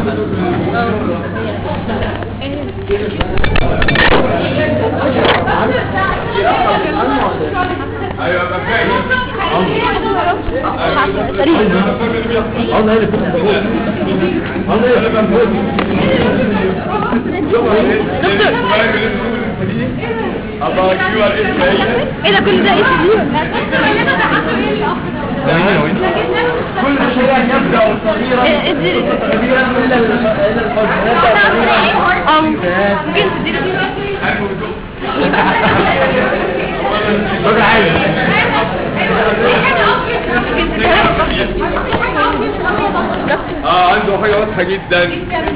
ايوه ابقى فاهم الله هنا كنت بقول الله هنا كنت بقول ابقى كيو ار اس ايه ده كل ده ايه كل شيء يبدأ صغيرا ايه ادي كبيرا إلا إلا الحزنات اه ممكن تديني راجل عادي اه عنده حاجه واضحه جدا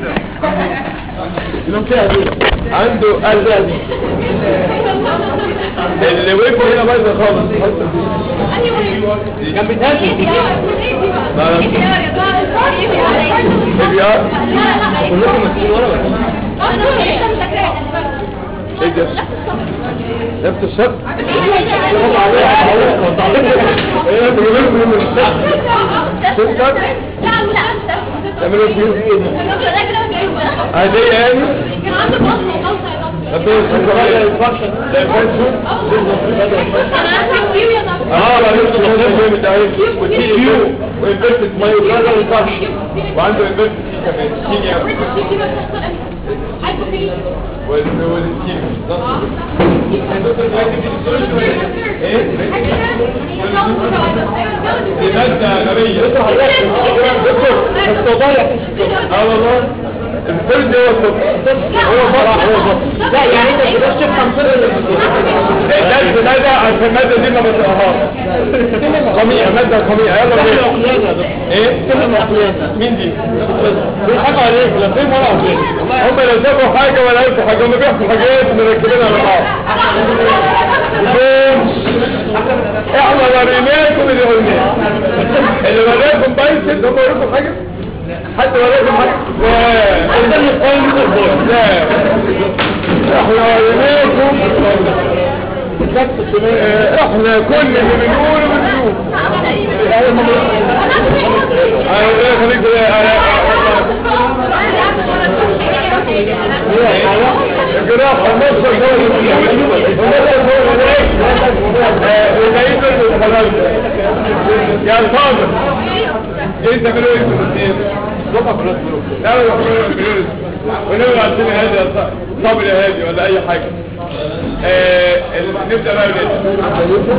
المنطقة دي عنده قلب اللي وقفوا هنا بايظه خالص كان بيتهاجم لا لا اي بي ار كلكم ماسكين ورا ايه ده نفس الشرط ايه بيقولوا من الشرط شركه تعملوا فيه ايه عاديه يعني ربنا يخليك ده يفرشوا اه بعدين تخلص جامد قوي والكيو وانفيرتد مايو كذا وطرش وعنده انفيرتد كمان كيمياء والكيمياء ايه دي مادة غبية بس ضايع اه والله الفرد هو الطب هو فرع هو الطب لا يعني انت مش بتقدرش تفهم سر الدرس مادة عشان المادة دي ما بتقراهاش قميئة مادة قميئة يلا سهل بينا عقلية يا دكتور ايه سهل عقلية مين دي بيضحكوا عليك لا فين ولا عقلية هم لا شافوا حاجة ولا عرفوا حاجة هم بيحكوا حاجات مركبينها على بعض بوم. احنا وريناكم اللي قلناه اللي وراكم بايسد هم وراكم حاجة حد وراكم حاجة لا ده اللي قايم بالبول لا احنا وريناكم اه، احنا كل اللي بنقوله بنشوف انا ربنا يخليك الجراحة مصر دولة يا صابر ايه تعملوا ايه في الاثنين ضبط خلاص لا لا لا ونبقى عشان هادي يا صابر صابر يا هادي ولا اي حاجة آه، ال- نبدأ بقى ونبدأ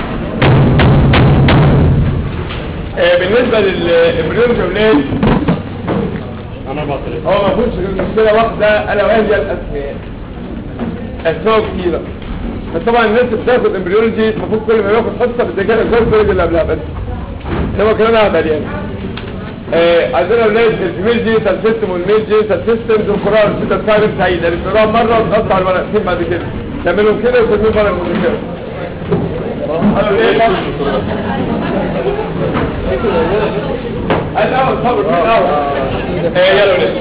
آه، بالنسبة للبرنامج اولاد انا بطل هو ما فيهوش غير مشكلة واحدة ألا وهي الأسماء أسماء كتيرة بس طبعا الناس اللي بتاخد امبريولوجي المفروض كل ما ياخد حصة بالذكاء الكويس كل اللي قبلها بس هو كلام هبل يعني آه عندنا ولاد الفيميل جينيتال سيستم والميل جينيتال سيستم والقراءة الستة بتاعت سعيد اللي بتقراها مرة وتقطع الورقتين بعد كده تعملهم كده وترميهم بره المذاكرة قالوا ليه بقى؟ الأول صبر في الأول آه، يلا ولاد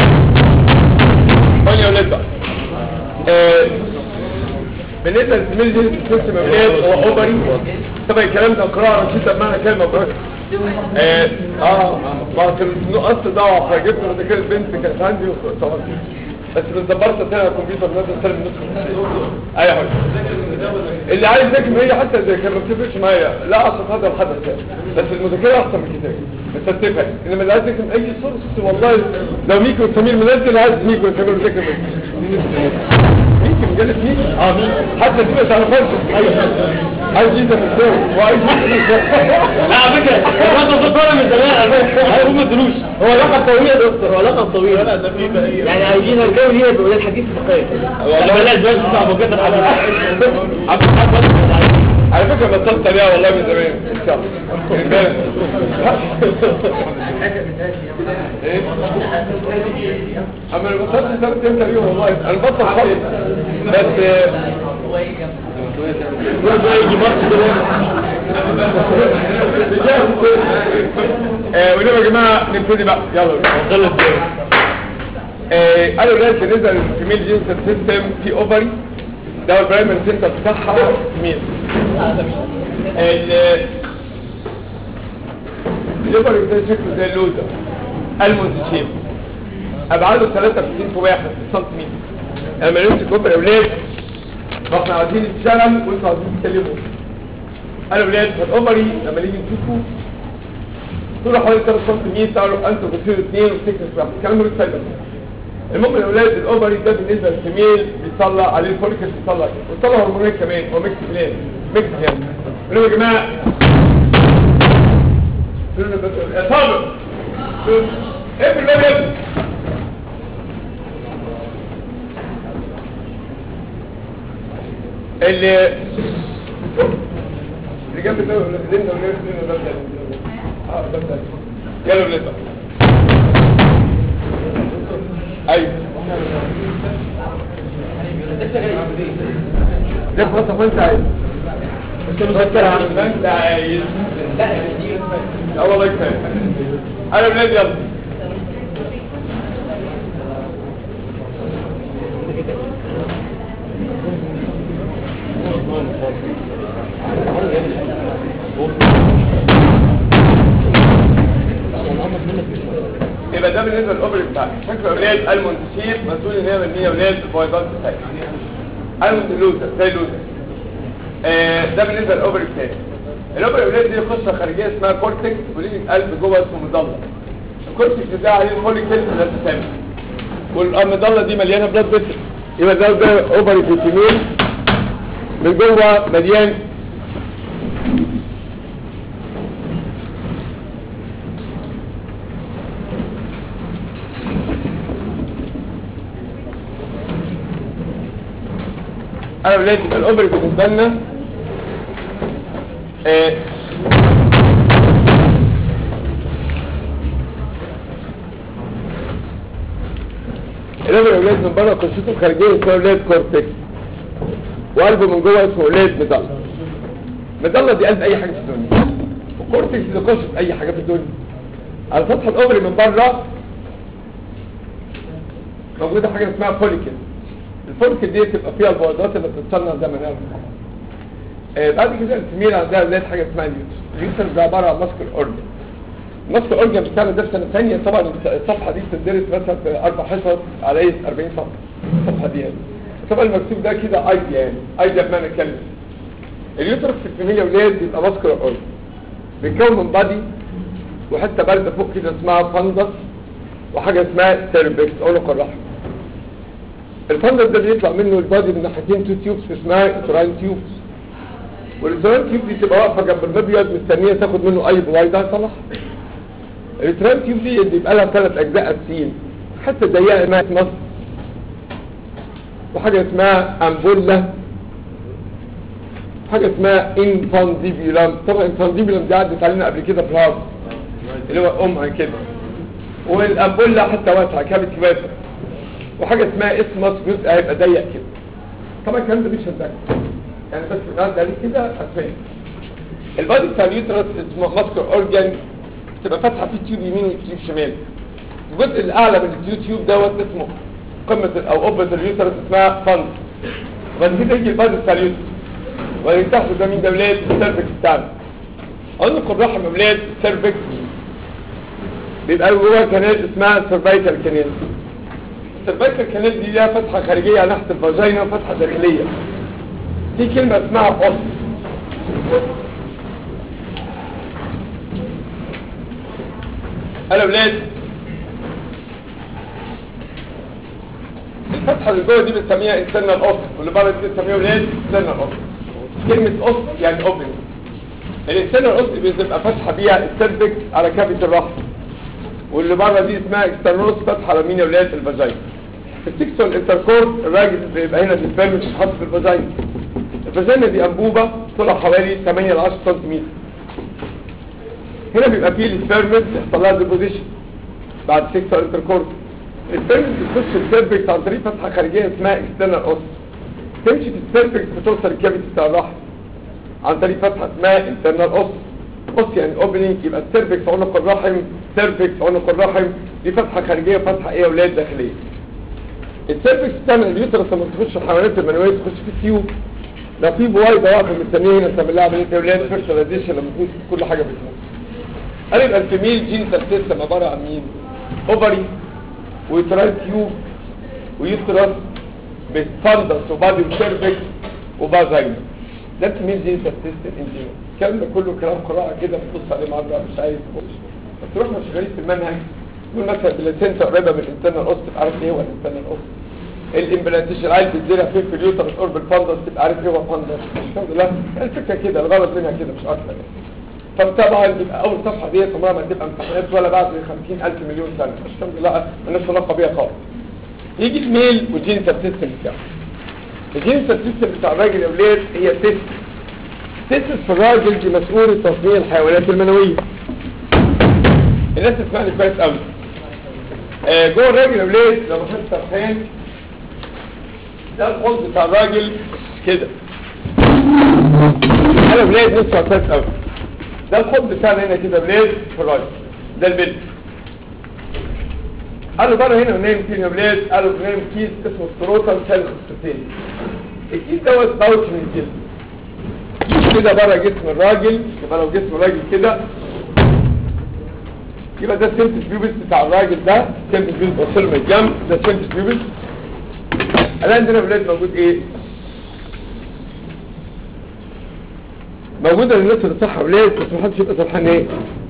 قول يا ولاد بقى آه، بالنسبة للسميل دي سيستم اولاد هو اوبري طبعا الكلام ده قراءة نسيت بمعنى كلمة برك اه اه ما كان نقص ضعف فجبت مذاكرة بنت كانت عندي طبعا بس بالظبطت تاني على الكمبيوتر نازل سالم نسخة اي حاجة اللي عايز يذاكر هي حتى اذا كان ما بتفرقش معايا لا اقصد هذا الحدث يعني بس المذاكرة احسن من الكتاب بس هتفهم انما اللي عايز يذاكر من اي سورس والله لو ميكو وسمير منزل عايز ميكو وسمير بيذاكر منه ميكو مجلة ميكو اه مين حتى دي ما تعرفهاش عايز يجيزة من الدول وعايز يجيزة لا على فكرة كنت مذكرة من زمان هاي هم الدروس هو لقب طويل يا دكتور هو لقب طويل يعني عايزين الجو هي بيقول الحديث فقيه والله. بلاش بس بتاع ابو جدر على عبد الحق على فكرة بطلت عليها والله من زمان ان شاء الله من بالك. ايه اما انا بطلت ثلاث ايام تقريبا والله انا بطل خالص بس يجي مصر آه، ونبقى يا جماعة نبتدي بقى يلا غلط آه، قالوا الناس بالنسبة للفيميل جينسال سيستم في اوفري ده هو البرايمري سنتر بتاعها مين ال الاوفري ده شكله زي اللوزر الموند شيب ابعاده 63 في 1 سنتيمتر لما نمسك اوبر يا ولاد فاحنا عايزين نشتغل وانتوا عايزين تتكلموا انا ولاد فالاوفري لما نيجي نشوفه طوله حوالي 3 سنتيمتر انتوا بتصيروا 2 وتكنس واحد الكلام ده بيتفادى المهم يا ولاد الاوفري ده بالنسبه للفيميل بيطلع عليه الفوليكل بيطلع بيطلع هرمونات كمان هو ميكس بلاد ميكس يعني قولوا يا جماعه قولوا لنا بس- يا صابر ايه في الباب يا ابني اللي اللي جنب ده ولا لنا ولا لنا ده ده اه ده ده يلا ولاد بقى. ايوه ده خلاص ما انت عايز انت مذكر عن ما انت عايز لا والله كفايه انا ولاد يلا يبقى ده بالنسبه للاوبر بتاعك شكل اولاد المونتشير مسؤول ان هي من هي اولاد الفايضات بتاعتك المونت لوزر زي لوزر آه ده بالنسبه للاوبر بتاعك الاوبر اولاد دي قصه خارجيه اسمها كورتكس وليه قلب جوه اسمه مضله الكورتكس ده عليه الفوليكل لا تسامح والمضله دي مليانه بلاد فيسل يبقى ده ده اوفر فيتامين من جوه مليان انا ولاد يبقى الاوبري بالنسبه لنا آه، الاوبري يا ولاد من بره قصته الخارجيه اسمها ولاد كورتكس وقلبه من جوه اسمه ولاد مضله مضله دي قلب اي حاجه في الدنيا وكورتكس دي قصه اي حاجه في الدنيا على سطح الاوبري من بره موجوده حاجه اسمها فوليكل الفوليكل دي تبقى فيها البويضات اللي بتتصنع زي ما نعرف آه بعد كده الفيميل عندها ولاد حاجه اسمها اليوتر اليوتر ده عباره عن ماسكل اورجن ماسكل اورجن بتاعنا ده في سنه ثانيه طبعا الصفحه دي بتدرس مثلا في اربع حصص على ايه 40 صفحه الصفحه دي يعني طبعا المكتوب ده كده ايديا يعني ايديا بمعنى كلمه اليوتر في الفيميل يا ولاد بيبقى ماسكل اورجن بيتكون من بادي وحته بارده فوق كده اسمها فندس وحاجه اسمها سيرفكس عنق الرحم الفندس ده بيطلع منه البادي من ناحيتين تو تيوبس اسمها اتراين تيوبس والاتراين تيوب دي تبقى واقفه جنب المبيض مستنيه تاخد منه اي بويضه صلاح الاتراين تيوب دي بيبقى لها ثلاث اجزاء اساسيين حته ضيقه اسمها مصر وحاجه اسمها امبولا حاجه اسمها انفانديبيولام طبعا انفانديبيولام دي عدت علينا قبل كده في الهارد اللي هو امها كده والامبولا حتى واسعه كابت واسع وحاجه اسمها اسمس جزء هيبقى ضيق كده طبعا الكلام ده مش هتذاكر يعني بس نعدي عليه كده اسفين البادي بتاع اليوترس اسمه ماسكر اورجان تبقى فاتحه فيه تيوب يمين وتيوب شمال الجزء الاعلى من التيوب دوت اسمه قمه ال- او قبه اليوترس اسمها فند وبعد كده يجي البادي بتاع اليوترس وبعدين تحته ده مين ده ولاد السيرفكس بتاعنا قلنا الرحم يا ولاد السيرفكس بيبقى جوه كانال اسمها سيرفايكال كانال السيرفايكال كانال دي ليها فتحه خارجيه على ناحيه الفاجينا وفتحه داخليه في كلمه اسمها قص انا ولاد الفتحه اللي جوه دي بنسميها انسان القص واللي بره دي بنسميها ولاد انسان القص كلمه قص يعني اوبن الانسان القص بيبقى فتحه بيها السيرفكس على كافه الرحم واللي بره دي اسمها اكسترنوس فتحه على مين يا ولاد الفاجينا السكسوال انتركورد الراجل بيبقى هنا في السبرم بتتحط في الفاجينا الفاجينا دي انبوبه طولها حوالي 8 ل 10 سم هنا بيبقى فيه السبرم يحصل لها ديبوزيشن بعد سكسوال انتركورد السبرم بتخش السيرفكس عن طريق فتحه خارجيه اسمها اكسترنال اوس تمشي في السيرفكس بتوصل الكافيتي بتاع الرحم عن طريق فتحه اسمها انترنال اوس اوس يعني اوبننج يبقى السيرفكس عنق الرحم سيرفكس عنق الرحم دي فتحه خارجيه وفتحه ايه يا اولاد داخليه السيرفكس بتعمل اليوترس لما تخش الحيوانات المنويه تخش في التيوب لو في بوايضه واقفه مستنيه هنا تعمل لها عمليه يا اولاد فيرتلايزيشن لما تكون كل حاجه بتموت قال يبقى الفيميل جينيتال سيستم عباره عن مين اوفري ويترايل تيوب ويترس بالفندس وبادي وسيرفكس وفاجينا ده تميل دي سيستم انجينير الكلام ده كله كلام قراءه كده بتبص عليه مع بعض مش عايز تخش بس تروح مش شغالين في المنهج يقول مثلا بلاتينتا قريبه من الانترنال اوست عارف ايه هو الانترنال اوست الامبلانتيشن عايز تديرها فين في اليوترس قرب الفندس تبقى عارف ايه هو الفندس الحمد لله الفكره كده الغرض منها كده مش اكتر يعني فطبعا يبقى اول صفحه ديت عمرها ما تبقى امتحانات ولا بعد 50000 مليون سنه مش الحمد لله الناس علاقه بيها خالص يجي الميل والجينيتال سيستم بتاعه الجينيتال سيستم بتاع الراجل يا ولاد هي تيست تيست في الراجل دي مسؤول تصنيع الحيوانات المنويه الناس تسمعني كويس قوي آه جوه الراجل يا ولاد لما خدت سرحان ده الحوض بتاع الراجل كده انا ولاد نسمع كويس قوي ده الحوض بتاعنا هنا كده ولاد في الراجل ده البنت قالوا بره هنا ونايم فين يا ولاد قالوا نايم كيس اسمه سكروتال سيل اوستين الكيس دوت باوتش من الجسم كيس كده بره جسم الراجل يبقى لو جسم الراجل كده يبقى ده سيمتس بيوبس بتاع الراجل ده سيمتس بيوبس بصله من الجنب ده سيمتس بيوبس الان عندنا ولاد موجود ايه موجودة للناس اللي صح ولاد بس محدش يبقى سرحان ايه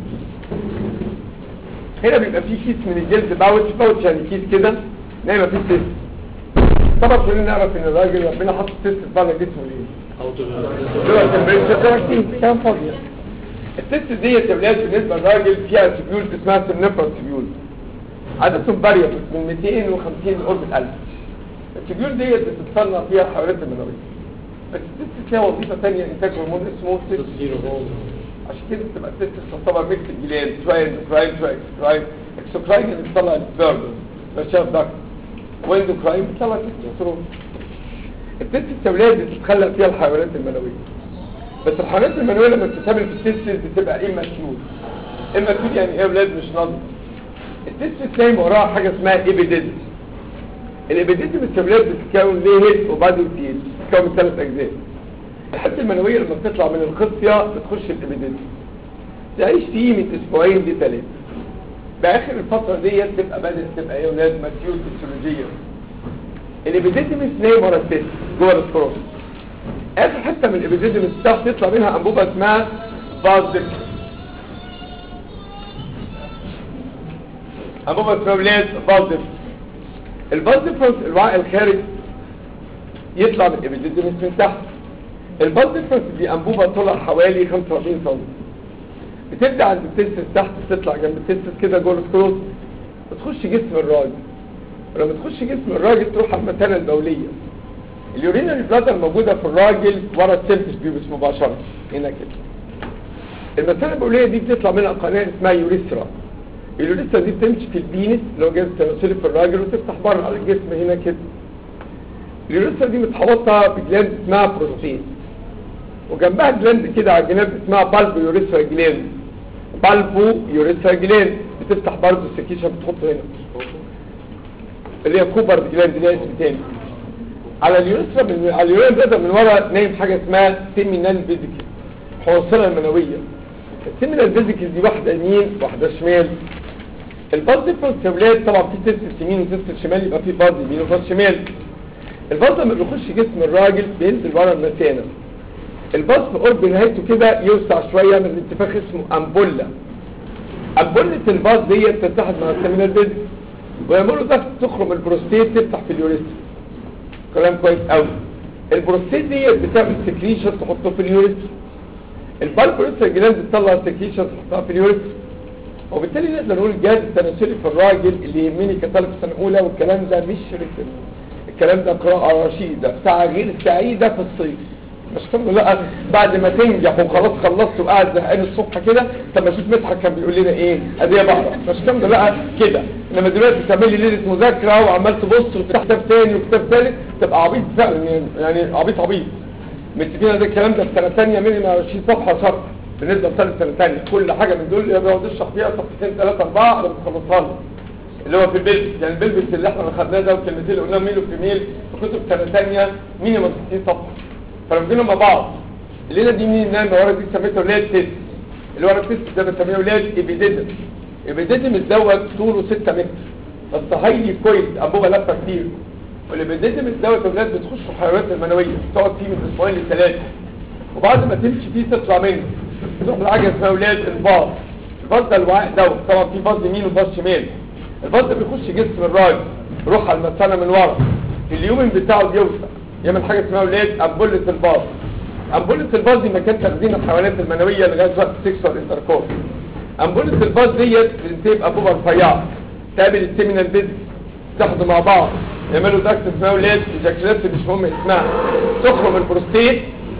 هنا بيبقى فيه كيس من الجلد باوتش باوتش يعني كيس كده نايمة فيه سيست طبعا كلنا نعرف ان الراجل ربنا حط سيست في بره جسمه ليه اللي هو التمبريتشر تراكتين كلام فاضي يعني. السيست ديت يا ولاد بالنسبة للراجل فيها تبيول اسمها سنفر تبيول عددهم فاريبل من 250 لقرب الألف التبيول ديت بتتصنع فيها الحيوانات المنوية بس السيست ليها وظيفة ثانية انتاج هرمون اسمه سيست عشان كده بتبقى الست تعتبر ميكس الجلاد شويه اندوكراين شويه اكسوكراين اكسوكراين اللي بتطلع السبيرم رشاف داكت واندوكراين بتطلع تستوستيرون الست التولاد بتتخلق فيها الحيوانات المنويه بس الحيوانات المنويه لما بتتعمل في التستس بتبقى اماتيور اماتيور يعني ايه يا اولاد مش ناضج التستس نايم وراها حاجه اسمها ايبيديدس الابيديدم التولاد بتتكون ليه هيد وبادي وتيل بتتكون من ثلاث اجزاء الحته المنويه لما بتطلع من الخصيه بتخش الابيديدم تعيش فيه من اسبوعين لثلاثه باخر الفتره ديت تبقى بدات تبقى ايه يا ولاد ماتيور فيسيولوجيه الابيديدم نايم ورا الست جوه السكروس اخر حته من الابيديدم تحت تطلع منها انبوبه اسمها فازك انبوبه اسمها ولاد فازك الفازك الوعاء الخارج يطلع من الابيديدم من تحت الباز ديفرنس دي انبوبه طولها حوالي 45 سم بتبدا عند التستس تحت تطلع جنب التستس كده جوه السكروت بتخش جسم الراجل ولما تخش جسم الراجل تروح على المثانه البوليه اليورينري بلادر موجوده في الراجل ورا السيرفس بيوبس مباشره هنا كده المثانه البوليه دي بتطلع منها قناه اسمها يوريثرا اليوريثرا دي بتمشي في البينس اللي هو جهاز التناسلي في الراجل وتفتح بره على الجسم هنا كده اليوريثرا دي متحوطه بجلاند اسمها بروستيت وجنبها جلاند كده على الجناب اسمها بالبو يوريثرا جلاند بالبو يوريثرا جلاند بتفتح برضه السكيشن بتحطه هنا اللي هي كوبر جلاند ليها اسم تاني على اليوريثرا من على اليورين بلادر من ورا نايم حاجه اسمها سيمينال فيزيكال حوصله المنويه السيمينال فيزيكال دي واحده يمين واحده شمال الباز ديفرنس يا ولاد طبعا في تست يمين وتست شمال يبقى في باز يمين وباز شمال الباز لما بيخش جسم الراجل بينزل ورا المثانه الباص في قرب نهايته كده يوسع شوية من الانتفاخ اسمه أمبولة أمبولة الباص دي تتحد مع السمينال بيز ويعملوا ضغط تخرم البروستيت تفتح في اليوريثرا كلام كويس قوي البروستيت دي بتعمل سكريشن تحطه في اليوريثرا البالبروستيت جلاند بتطلع سكريشن تحطها في اليوريثرا وبالتالي نقدر نقول الجهاز التناسلي في الراجل اللي يهمني كطالب سنه اولى والكلام ده مش رسم الكلام ده قراءه رشيده ساعه غير سعيده في الصيف مش كده لا بعد ما تنجح وخلاص خلصت وقاعد زهقان الصبح كده طب ما اشوف مدحت كان بيقول لنا ايه ادي بقرا مش كده لا كده انما دلوقتي تعمل لي ليله مذاكره وعمال تبص وتفتح كتاب ثاني وكتاب ثالث تبقى عبيط فعلا يعني يعني عبيط عبيط متفقين ده الكلام ده في سنه ثانيه مينيمم 20 صفحه شرح بالنسبه لسنه سنه ثانيه كل حاجه من دول بيقعد يشرح فيها صفحتين ثلاثه اربعه انا بخلصها له اللي هو في البيلبس يعني البيلبس اللي احنا خدناه ده والكلمتين اللي قلناهم ميل وفيميل في كتب سنه ثانيه مينيمم 60 صفحه فلما جينا مع بعض الليله دي مين نايم ورا دي سميتها ولاد تيست اللي ورا التيست ده بنسميه ولاد ايبيديدم ايبيديدم الدوت طوله 6 متر بس هايلي كويس انبوبه لفه كتير واللي بيديتم الدواء الولاد بتخش في الحيوانات المنويه تقعد فيه من اسبوعين لثلاثه وبعد ما تمشي فيه تطلع منه تروح لحاجه اسمها ولاد الباص الباص ده الوعاء دواء طبعا في باص يمين وباص شمال الباص ده بيخش جسم الراجل يروح على المثانه من ورا في اليومن بتاعه بيوسع يعمل حاجه اسمها ولاد امبوله الباص امبوله الباص دي مكان تخزين الحيوانات المنويه لغايه وقت سيكسوال انتركورس امبوله الباص ديت بتبقى بوبه رفيعه تقابل السيمينال بيزك تاخدوا مع بعض يعملوا داكت اسمها ولاد ايجاكولات مش مهم اسمها تخرم البروستيت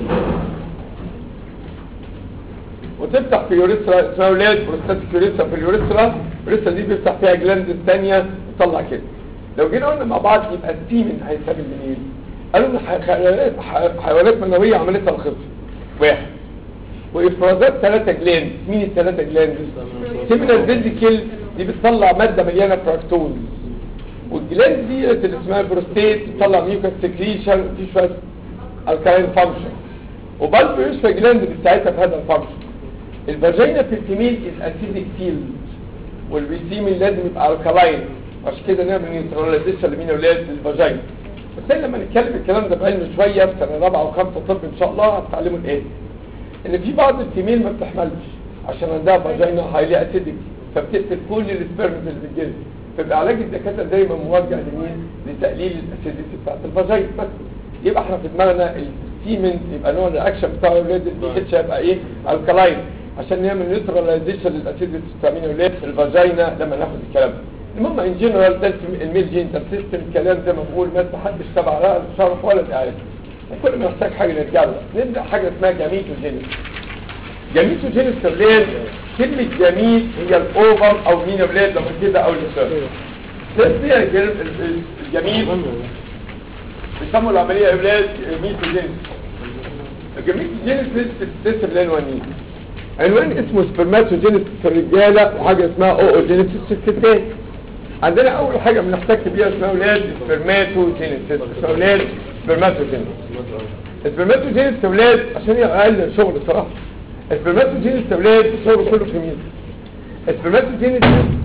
وتفتح في يوريثرا اسمها ولاد بروستاتيك يوريثرا في اليوريثرا اليوريثرا دي بيفتح فيها جلاند الثانيه وتطلع كده لو جينا قلنا مع بعض يبقى السيمن هيتعمل منين قالوا ان ح- حيوانات ح- حيوانات منويه عملتها الخصم واحد وافرازات ثلاثه جلاند مين الثلاثه جلاند سيمينال فيزيكال دي بتطلع ماده مليانه فراكتوز والجلاند دي اللي اسمها بروستيت بتطلع ميوكس سكريشن في شويه الكالين فانكشن وبالب يشفى جلاند بتساعدها في هذا الفانكشن الفاجينا في الفيميل الاسيديك فيلد والبيسيمين لازم يبقى الكالاين عشان كده نعمل نيوتراليزيشن لمين اولاد للفاجينا بس لما نتكلم الكلام ده بعلم شويه في سنه رابعه وخمسه طب ان شاء الله هتتعلموا الايه ان في بعض الفيميل ما بتحملش عشان عندها فاجينا هايلي اسيديك فبتقتل كل السبيرمز اللي في الجلد فيبقى علاج الدكاتره دايما موجه لمين لتقليل الاسيديتي بتاعت الفاجينا بس يبقى احنا في دماغنا السيمن يبقى نوع الاكشن بتاع اولاد البي اتش هيبقى ايه الكلاين عشان نعمل نيوتراليزيشن للاسيديتي بتاع مين اولاد الفاجينا لما ناخد الكلام ده المهم ان جنرال ده الميل جينتال سيستم كلام زي ما بقول ما حدش تبع لا الشرح ولا الاعلام وكل ما نحتاج حاجه نرجع لها نبدا حاجه اسمها جاميتوجينيس جاميتوجينيس اولاد كلمه جميل هي الاوفر او مين اولاد لما كده او السيرف فيها الجميل بيسموا العمليه اولاد جاميتوجينيس الجاميتوجينيس بتتسم لعنوانين عنوان اسمه سبرماتوجينيس في الرجاله وحاجه اسمها اوجينيس في الستات عندنا اول حاجه بنحتك بيها اسمها اولاد سبرماتوجينيس اسمها اولاد سبرماتوجينيس السبرماتوجينيس اولاد عشان هي اقل شغل صراحه السبرماتوجينيس اولاد الشغل كله في مين السبرماتوجينيس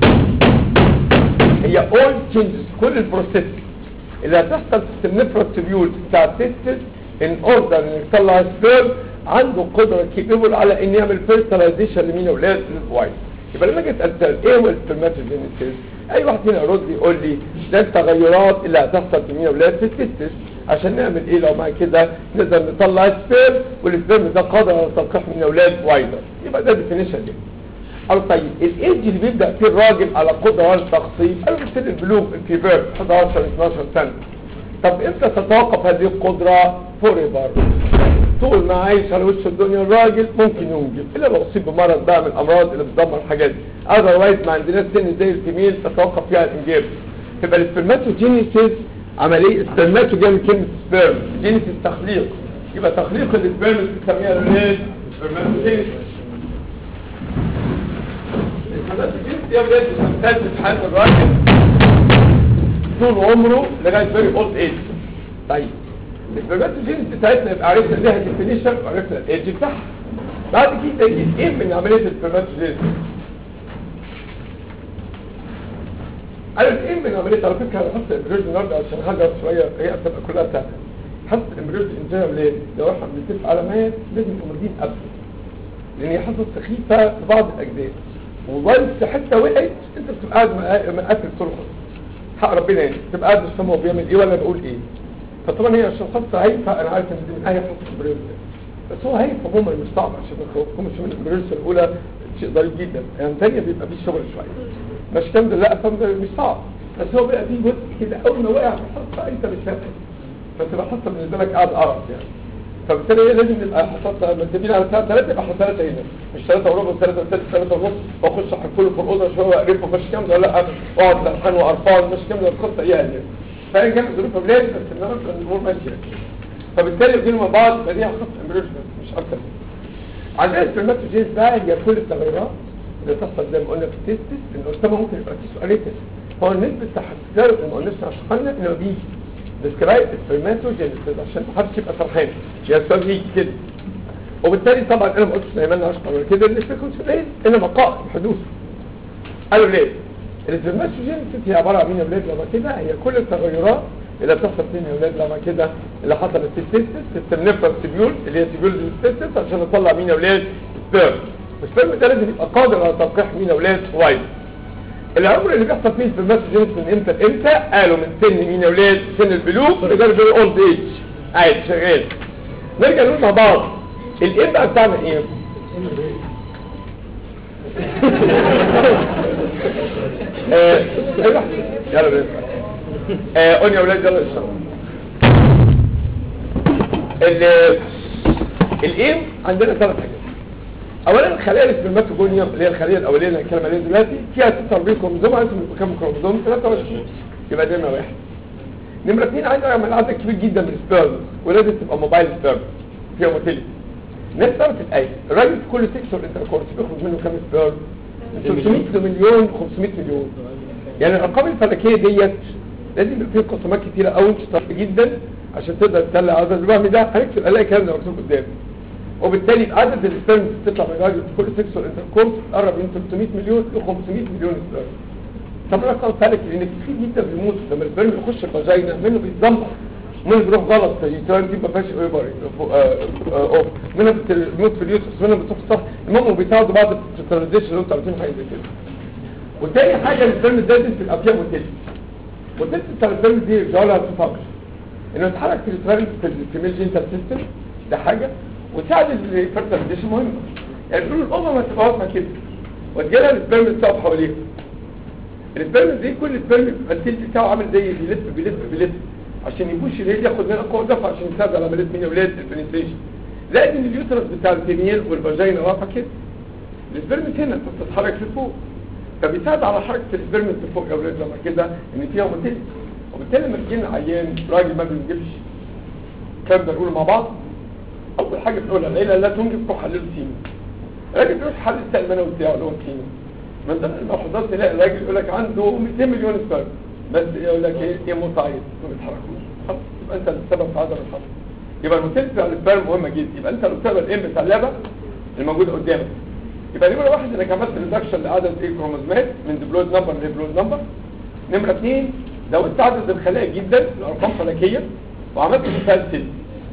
هي اول تشينجز كل البروسيس اللي هتحصل في النفرة تبيول بتاع التستس ان اوردر ان يطلع سبيرم عنده قدرة كيبل على ان يعمل فيرتلايزيشن لمين اولاد للوايت يبقى لما جيت اسال ايه هو السبرماتوجينيسيس اي واحد فينا يرد يقول لي ده التغيرات اللي هتحصل في مين اولاد في التستس عشان نعمل ايه لو مع كده نقدر نطلع سبيرم والسبيرم ده قادر على تلقيح من اولاد وايدر يبقى ده ديفينيشن دي قالوا طيب الايدج اللي بيبدا فيه الراجل على قدره على التخصيب قالوا في سن البلوغ الكبير 11 12 سنه طب امتى تتوقف هذه القدره فور ايفر طول ما عايش على وش الدنيا الراجل ممكن ينجب الا لو اصيب بمرض بقى من الامراض اللي بتدمر الحاجات دي اذروايز ما عندناش سن زي الفيميل تتوقف فيها الانجاب تبقى السبرماتوجينيسيس عمليه سبرماتو جاي من كلمه سبرم جينيسيس تخليق يبقى تخليق السبرم بنسميها الايه سبرماتوجينيسيس السبرماتوجينيسيس دي بدايه تمتد في حياه الراجل طول عمره لغايه فيري اولد ايج طيب السبرماتوجينيسيس بتاعتنا يبقى عرفنا ليها ديفينيشن وعرفنا الايدج بتاعها بعد كده يجي ايه من عمليه السبرماتوجينيسيس عارف ايه من عمليه على فكره انا حط الامبريوج النهارده عشان حاجه شويه هي بتبقى كلها سهله حط الامبريوج انجينير ليه؟ لو احنا بنتفق على مات لازم نبقى موجودين قبل لان هي حصلت سخيفه في بعض الاجزاء وبس حته وقعت انت بتبقى قاعد مقفل طول الخط حق ربنا يعني تبقى قاعد مش فاهم هو بيعمل ايه ولا بقول ايه فطبعا هي عشان خاصه هايفه انا عارف ان دي من اي حط الامبريوج بس هو هايف عموما مش صعب عشان ما تخوفكمش من الامبريوج الاولى شيء ضريب جدا يعني الثانيه بيبقى فيه شغل شويه مش كام ده لا فهم ده مش صعب بس هو بقى فيه جزء كده اول ما وقع في الحصه انت مش فاهم فتبقى حصه بالنسبه لك قاعد قرف يعني فبالتالي ايه لازم نبقى حصلنا متفقين على الساعه 3 يبقى حصلنا ثلاثه هنا مش 3 وربع 3 3 3 ونص واخش احط كله في الاوضه شويه واقرفه مش كام ده لا اقعد لحن وقرفان مش كام ده القصه ايه يعني فهي كانت ظروف بلاد بس النهارده كان الامور ماشيه فبالتالي يجينا مع بعض يبقى دي خط امبريوش مش اكتر عندنا السبرماتوجينز بقى هي كل التغيرات اللي تحصل زي ما قلنا في التستس ان قدامها ممكن يبقى في سؤاليتس هو النسبة تحسر ما قلناش عشان انه بيجي ديسكرايب السبرماتوجينيسيس عشان ما حدش يبقى فرحان يا السؤال يجي كده وبالتالي طبعا انا ما قلتش زي ما انا اشطر ولا كده اللي فيكم سؤال انما قائم حدوث قالوا ليه السبرماتوجينيسيس هي عباره عن مين يا اولاد لما كده هي كل التغيرات اللي بتحصل فين يا اولاد لما كده اللي حصلت في التستس السمنفرال تبيول اللي هي تبيول التستس عشان نطلع مين يا اولاد سبيرم والسبيرم ده لازم يبقى قادر على تلقيح مين يا اولاد وايد العمر اللي بيحصل فيه السبرماتوجينيسيس من امتى لامتى قالوا من سن مين يا اولاد سن البلوغ لغايه فيري اولد ايج عادي شغال نرجع نقول مع بعض الايه بقى بتاعنا ايه آه، ايوه يلا بينا آه، قول يا اولاد يلا اشتغل ال الايه عندنا ثلاث حاجات اولا الخلايا السبرماتوجونيوم اللي هي الخليه الاوليه اللي هنتكلم عليها دلوقتي فيها 46 كروموزوم عايز كام كروموزوم 23 يبقى ده نمره واحد نمره اثنين عايز اعمل عدد كبير جدا من السبيرم ولازم تبقى موبايل سبيرم فيها موتيليتي الناس تعرف الايه الراجل في كل سيكشن انتركورس بيخرج منه كام سبيرم من 300 مليون 500 مليون يعني الارقام الفلكيه ديت لازم يبقى فيه قسمات كتيره قوي انت صعب جدا عشان تقدر تطلع عدد الوهم ده هنكتب الاقي الكلام ده مكتوب قدامي وبالتالي عدد السبرم اللي بتطلع من الراجل في كل سيكشن انتركورس قرب من 300 مليون ل 500 مليون سبرم طب رقم فلك لان كتير جدا بيموت لما السبرم يخش الفاجينا منه بيتدمر منه بيروح غلط يتوان دي ما فيهاش اوفر اوف منها بتموت في اليوتس منها بتروح الصح المهم بيساعدوا بعض في الترانزيشن لو انتوا عارفين حاجه زي كده وتاني حاجه السبرم ده لازم تبقى فيها موتيلتي موتيلتي بتاع السبرم دي يرجعوا لها تو فانكشن انه يتحرك في الفرق في الفيميل جينتال سيستم ده حاجه وتساعد الفيرتيلايزيشن مهمه يعني بيقولوا الامه ما تبقى واقفه كده وتجيلها السبرم تقف حواليها السبرم دي كل سبرم بيبقى التلت بتاعه عامل زي بيلف بيلف بيلف عشان يبوش الهيد ياخد منها قوه دفع عشان يساعد على عمليه مين يا ولاد البنتريشن لازم اليوترس بتاع الفيميل والفاجينا واقفه كده السبرم هنا بتتحرك لفوق فبيساعد على حركه السبرم لفوق يا ولاد لما كده ان فيها موتيل وبالتالي لما تجينا عيان راجل ما بينجبش الكلام ده نقوله مع بعض اول حاجه بنقولها العيله لا تنجب روح حلل سيمن الراجل بيروح حل السائل المنوي بتاعه اللي هو السيمن من ضمن الملحوظات تلاقي الراجل يقول لك عنده 200 مليون سبرم بس يقول لك ايه ايه متعيط ما بيتحركوش خلاص يبقى انت السبب في عدم الحركه يبقى الموتيل بتاع السبرم مهمه جدا يبقى انت لو بتقبل الام بتاع اللعبه الموجوده قدامك يبقى نمره واحد انك عملت ريدكشن لعدد ايه كروموزومات من ديبلويد نمبر لديبلويد نمبر نمره اثنين زودت عدد الخلايا جدا الارقام فلكيه وعملت مسلسل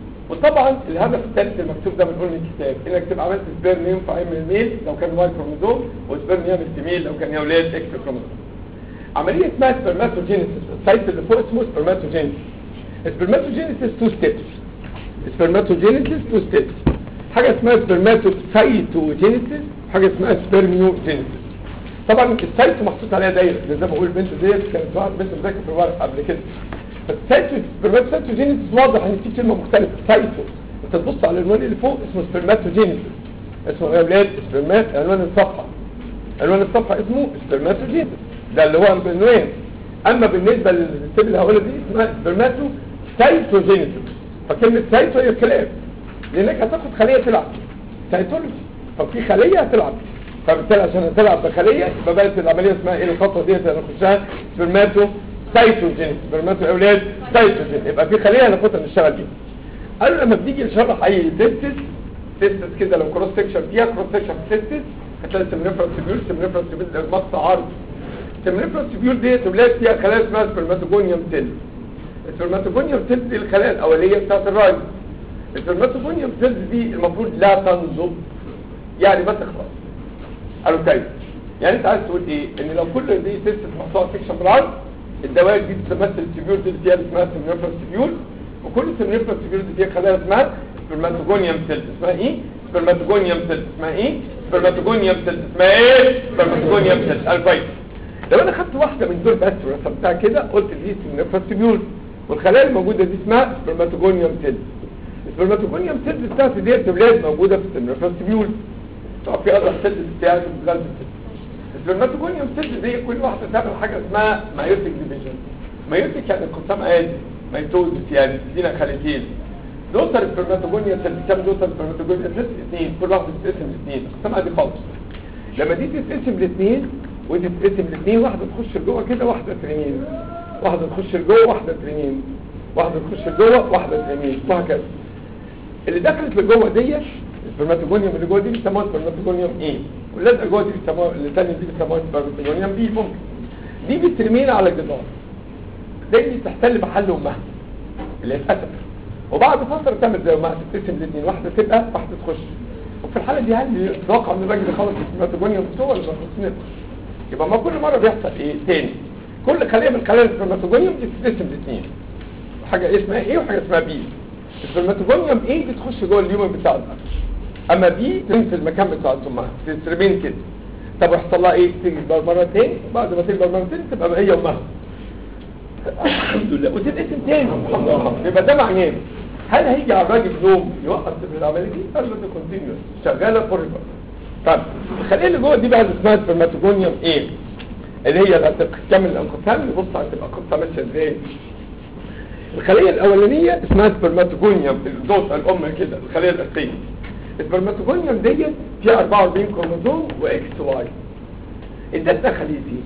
وطبعا الهدف الثالث المكتوب ده بنقول من الكتاب انك تبقى عملت سبيرم ينفع يعمل الميل لو كان واي كروموزوم وسبيرم يعمل فيميل لو كان يا اولاد اكس كروموزوم عمليه اسمها سبرماتوجينيسيس السايت اللي فوق اسمه سبرماتوجينيسيس سبرماتوجينيسيس تو ستيبس سبرماتوجينيسيس تو ستيبس حاجه اسمها سبرماتوسايتوجينيسيس حاجه اسمها سبرميوجينيسيس طبعا السايت محطوط عليها دايره زي ما بقول البنت ديت كانت واحد بنت مذاكره في الورق قبل كده فالسايتو سبرماتوجينيسيس واضح ان في كلمه مختلفه سايتو انت تبص على العنوان اللي فوق اسمه سبرماتوجينيسيس اسمه ايه يا اولاد سبرمات عنوان الصفحه عنوان الصفحه اسمه سبرماتوجينيسيس ده اللي هو العنوان اما بالنسبه للستيب اللي هقولها دي اسمها سبرماتو سايتوجينيسيس فكلمه سايتو هي كلام لانك هتاخد خليه تلعب سايتولوجي ففي خليه هتلعب فبالتالي عشان تلعب بخليه يبقى بقت العمليه اسمها ايه الخطوه ديت اللي هنخشها سبرماتو سايتوجين سبرماتو اولاد سايتوجين يبقى في خليه هناخدها نشتغل بيها قالوا لما بتيجي نشرح اي تيستس تيستس كده لو كروس سكشن فيها كروس سكشن في تيستس هتلاقي سمنفرال تبيول سمنفرال تبيول ده مقطع عرض سمنفرال تبيول ديت اولاد فيها خلايا اسمها سبرماتوجونيوم سيل السبرماتوجونيوم سيل دي الخلايا الاوليه بتاعت الراجل السبرماتوجونيوم سيلز دي المفروض لا تنضب يعني ما تخلص قالوا كويس يعني انت عايز تقول ايه ان لو كل دي تيست محطوطه سكشن بالعرض الدوائر دي بتمثل التبيول دي اللي فيها اسمها سمنفرال تبيول وكل سمنفرال تبيول دي فيها خلايا اسمها سبرماتوجونيوم سيلز اسمها ايه سبرماتوجونيوم سيلز اسمها ايه سبرماتوجونيوم سيلز اسمها ايه سبرماتوجونيوم سيلز قال كويس لو انا خدت واحده من دول بس ورسمتها كده قلت دي سمنفرال تبيول والخلايا الموجوده دي اسمها سبرماتوجونيوم سيلز السبرماتوجونيوم سيلز بتاعتي ديت ولاد موجوده في السمنفرال تبيول طب في اضغط سيلز بتاعي بلاد السبرماتوجونيوم سيلز دي كل واحده تعمل حاجه اسمها مايوتيك ديفيجن مايوتيك يعني انقسام عادي ميتوزس يعني تدينا خليتين دوتر السبرماتوجونيوم سيلز كام دوتر السبرماتوجونيوم سيلز اثنين كل واحده تتقسم لاثنين انقسام عادي خالص لما دي تتقسم لاثنين ودي تتقسم لاثنين واحده تخش لجوه كده واحده ترمين واحده تخش لجوه واحده ترمين واحده تخش لجوه واحده ترمين وهكذا اللي دخلت لجوه ديت السبرماتوجونيوم اللي جوه دي بيسموها سبرماتوجونيوم ايه واللزقه جوه دي بيسموها اللي تاني دي بيسموها سبرماتوجونيوم بي ممكن دي بترمينا على الجدار دي تحتل محل امها اللي هي الاسد وبعد فتره تعمل زي ما تقسم الاثنين واحده تبقى واحده تخش وفي الحاله دي هل يتوقع ان الراجل خلص السبرماتوجونيوم بتوعه ولا ما يبقى ما كل مره بيحصل ايه تاني كل خليه من خلايا السبرماتوجونيوم دي بتتقسم لاثنين حاجه اسمها ايه وحاجه اسمها بي السبرماتوجونيوم ايه بتخش جوه اليوم بتاع الأرض اما بي تنزل في المكان بتاع امها تترمين كده طب ويحصل لها ايه تكبر مرتين بعد ما تكبر مرتين تبقى هي امها الحمد لله وتتقسم تاني الحمد لله يبقى ده معناه هل هيجي على الراجل يوم يوقف في العمليه دي قال له ده كونتينيوس شغاله فور طب الخليه اللي جوه دي بقى اللي اسمها سبرماتوجونيوم ايه اللي هي اللي هتكمل الانقسام نبص على تبقى القصه ماشيه ازاي الخليه الاولانيه اسمها سبرماتوجونيوم الدوت الام كده الخليه الاساسيه السبرماتوجونيوم ديت فيها 44 كروموزوم واكس واي ادتنا خليتين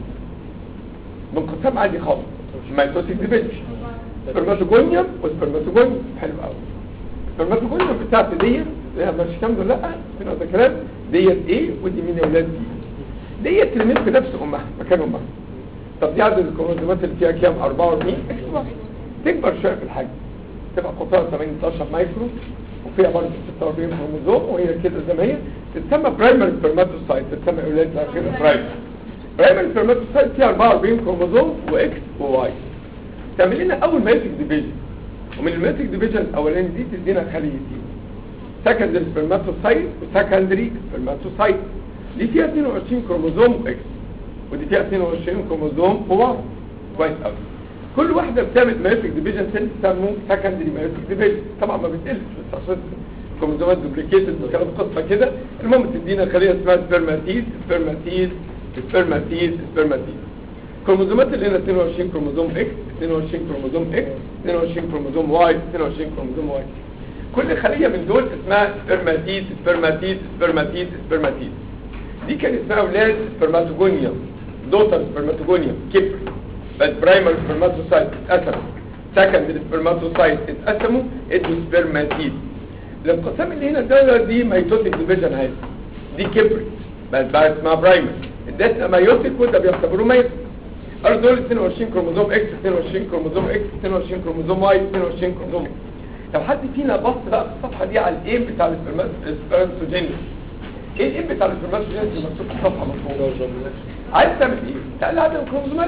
بانقسام عادي خالص ميتوتيك ديفيجن سبرماتوجونيوم وسبرماتوجونيوم حلو قوي السبرماتوجونيوم بتاعتي ديت اللي هي مش كام دول لا فين هذا الكلام ديت ايه ودي مين يا ولاد دي ديت ترميت في نفس امها مكان امها طب دي عدد الكروموزومات اللي فيها كام 44 اكس واي تكبر شويه في الحجم تبقى قطرها 18 مايكرو وفيها برضه 46 كروموزوم وهي كده زي ما هي تتسمى برايمري سبرماتوسايت تتسمى اولاد اخر برايمري برايمري سبرماتوسايت فيها 44 كروموزوم واكس وواي تعمل لنا اول ماتيك ديفيجن ومن الماتيك ديفيجن الاولاني دي تدينا خليتين سكندري سبرماتوسايت وسكندري سبرماتوسايت دي فيها 22 كروموزوم واكس ودي فيها 22 كروموزوم وواي كويس قوي كل واحدة بتعمل مايوتيك ديفيجن سيل بيسموه سكندري مايوتيك ديفيجن طبعا ما بتقلش بس عشان كروموزومات دوبليكيتد وكلام قصه كده المهم تدينا خليه اسمها سبرماتيد سبرماتيد سبرماتيد سبرماتيد كروموزومات اللي هنا 22 كروموزوم اكس 22 كروموزوم اكس 22 كروموزوم واي 22 كروموزوم واي كل خليه من دول اسمها سبرماتيد سبرماتيد سبرماتيد سبرماتيد دي كان اسمها اولاد سبرماتوجونيوم دوتر سبرماتوجونيوم كبر بس برايمر سبرماتوسايت اتقسموا سكندري سبرماتوسايت اتقسموا ادوا سبرماتيد الانقسام اللي هنا ده دي ميتوتيك ديفيجن اهي دي كبرت بس بقى اسمها برايمر ادتنا مايوتيك وده بيعتبروه ميت قالوا دول 22 كروموزوم اكس 22 كروموزوم اكس 22 كروموزوم واي 22 كروموزوم لو حد فينا بص بقى في الصفحه دي على الايم بتاع السبرماتوجينيس ايه الايم بتاع السبرماتوجينيس اللي مكتوب في الصفحه مفروض عايز تعمل ايه تقلل عدد الكروموزومات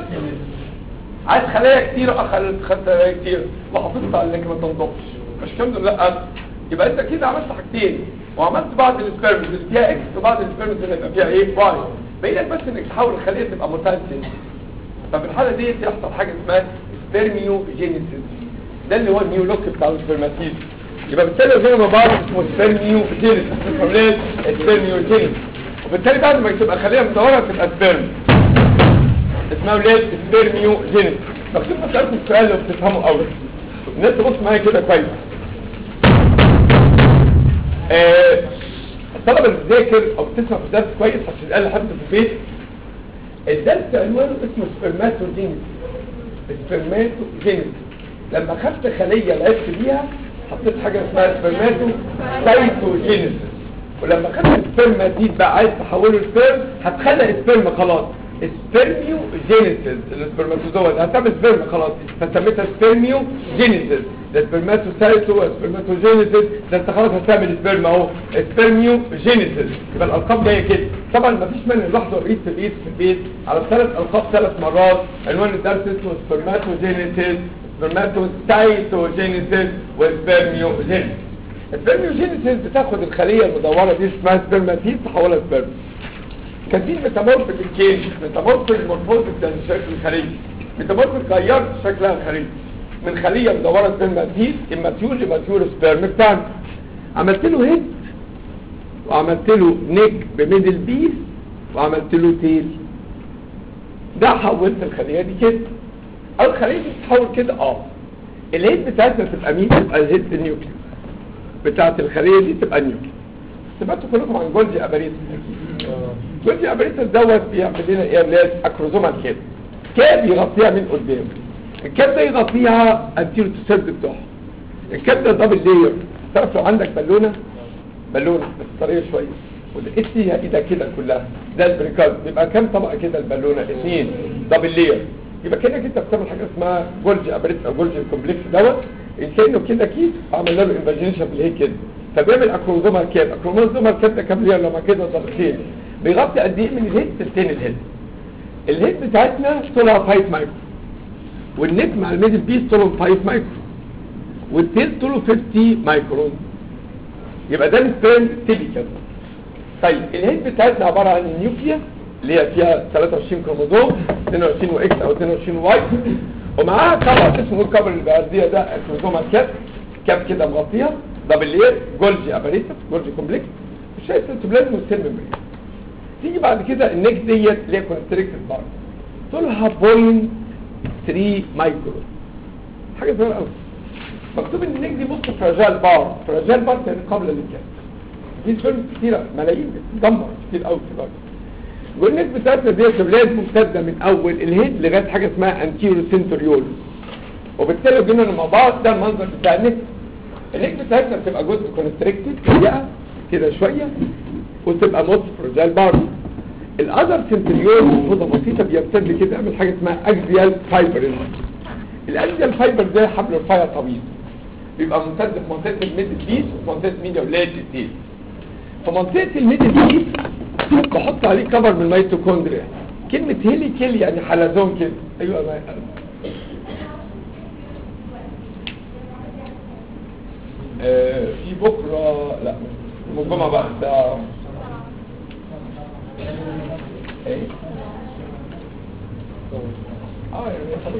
عايز خلايا كتير اخلت خلايا كتير وحافظت على انك ما تنضبش مش كام دول لا يبقى انت كده عملت حاجتين وعملت بعض السبيرمز اللي فيها اكس وبعض السبيرمز اللي يبقى فيها ايه واي باقي بس انك تحاول الخليه تبقى متنسل ففي الحاله دي يحصل حاجه اسمها سبيرميوجينيسيس ده اللي هو النيو لوك بتاع السبرماتيز يبقى بالتالي زي ما بعض اسمه سبيرميوجينيسيس اسمه سبيرميوجينيسيس وبالتالي بعد ما تبقى خليه مدوره تبقى سبيرم اسمها ولاد سبيرميو جينيس مكتوب مسألة السؤال لو بتفهموا قوي الناس تبص معايا كده كويس آه، الطلبة اللي بتذاكر او بتسمع في الدرس كويس عشان يتقال لحد في البيت الدرس عنوانه اسمه سبرماتوجينيس سبرماتوجينيس لما خدت خلية لعبت بيها حطيت حاجة اسمها سبرماتو سايتوجينيس ولما خدت السبرماتيد بقى عايز تحوله لسبرم هتخلق سبرم خلاص سبرميو جينيسيس السبرماتوزوا هتعمل سبرم خلاص فسميتها سبرميو جينيسيس ده سبرماتوسايتو سبرماتوجينيسيس ده انت خلاص هتعمل سبرم اهو سبرميو جينيسيس يبقى الالقاب جايه كده طبعا مفيش مانع لحظه الايد في الايد في البيت على ثلاث القاب ثلاث مرات عنوان الدرس اسمه سبرماتوجينيسيس سبرماتوسايتوجينيسيس وسبرميو جينيسيس السبرميو جينيسيس بتاخد الخليه المدوره دي اسمها سبرماتيد تحولها سبرم كان في ميتامورف في الكيج ميتامورف المورفوز بتاع الشكل الخارجي ميتامورف غيرت شكلها الخارجي من خليه مدوره سبرماتيد اماتيور لماتيور سبرم بتاعنا عملت له هيد وعملت له نيك بميدل بيس وعملت له تيل ده حولت الخليه دي كده او الخليه دي تتحول كده اه الهيد بتاعتنا تبقى مين تبقى الهيد النيوكليوس بتاعت الخليه دي تبقى النيوكليوس سمعتوا كلكم عن جولجي اباريتس جولجي اباريتس دوت بيعمل لنا ايه يا ولاد اكروزومال كده كاب يغطيها من قدام الكاب ده يغطيها انتيرو تسرد بتوعها الكاب ده دبل لاير تعرف لو عندك بالونه بالونه بس طريه شويه والاس هي ايدها كده كلها ده البريكارد بيبقى كام طبقه كده البالونه اثنين دبل لير يبقى كانك انت بتعمل حاجه اسمها جولج ابريت او جولج كومبلكس دوت كانه كده كيس عملنا له انفاجينيشن بالهيك كده فبيعمل اكروموزومال كاب اكروموزومال كاب ده كام لير لما كده ضغطين بيغطي قد ايه من الهيد تلتين الهيد الهيد بتاعتنا طولها 5 مايكرو والنك مع الميدل بيس طوله 5 مايكرو والتيل طوله 50 مايكرون يبقى ده السبرين تيبيكال طيب الهيد بتاعتنا عباره عن النيوكليا اللي هي فيها 23 كروموزوم 22 واكس او 22 واي ومعاها كفر اسمه الكفر اللي بأردية ده الكروموزوم كاب كاب كده مغطيها دبل لير جولجي اباريتس جولجي كومبلكس وشايف السيتوبلازم والسيل ميمبرين تيجي بعد كده النك ديت اللي هي كونستريكتد بار طولها 0.3 مايكرون حاجه صغيره قوي مكتوب ان النك دي بص فراجال بار فراجال بار يعني قبل الانكاس دي سبيرم كتيره ملايين بتدمر كتير قوي في الارض والنك بتاعتنا دي سبلاد ممتده من اول الهيد لغايه حاجه اسمها انتيرو سنتوريول وبالتالي لو جينا مع بعض ده المنظر بتاع النك النك بتاعتنا بتبقى جزء كونستريكتد ضيقه كده شويه وتبقى موست فراجال بار الاذر سنتريول نقطه بسيطه بيمتد كده يعمل حاجه اسمها اكزيال فايبر الاكزيال فايبر ده حبل رفيع طويل بيبقى ممتد في منطقه الميدل بيس وفي منطقه ميديا ولاد التيل في منطقه الميدل بيس بحط عليه كفر من الميتوكوندريا كلمه هيلي كيل يعني حلزون كده ايوه ما آه في بكره لا يوم الجمعه بقى الساعه ايه اه يعني خلاص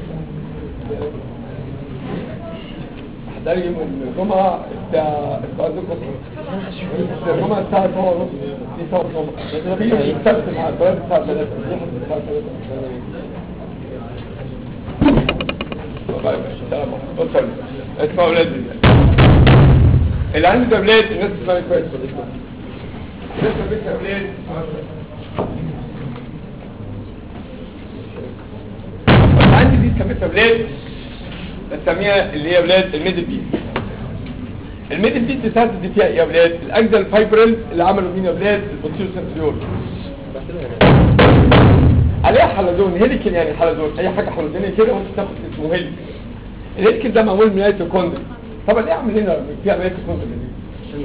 احضري يوم الجمعة الساعة الساعة الجمعة الساعة 4 ونص دي ساعة الجمعة في السبت مع البلد الساعة 3 دي حد الساعة 3 باي باي سلام بصوا اسمعوا ولادي اللي عنده اولاد الناس تسمعني كويس لسه بيت اولاد عندي دي سميتها اولاد بسميها اللي هي اولاد الميدل بيت الميدل بيت بتاعت دي فيها ايه يا اولاد الاجزاء الفايبرل اللي عملوا مين يا اولاد البوتيرو سنتريول عليها حلزون هيليكن يعني حلزون اي حاجه حلزونيه كده وانت تاخد اسمه هيليكن الهيليكن ده معمول من ميتوكوندري طب ليه اعمل هنا فيها ميتوكوندري دي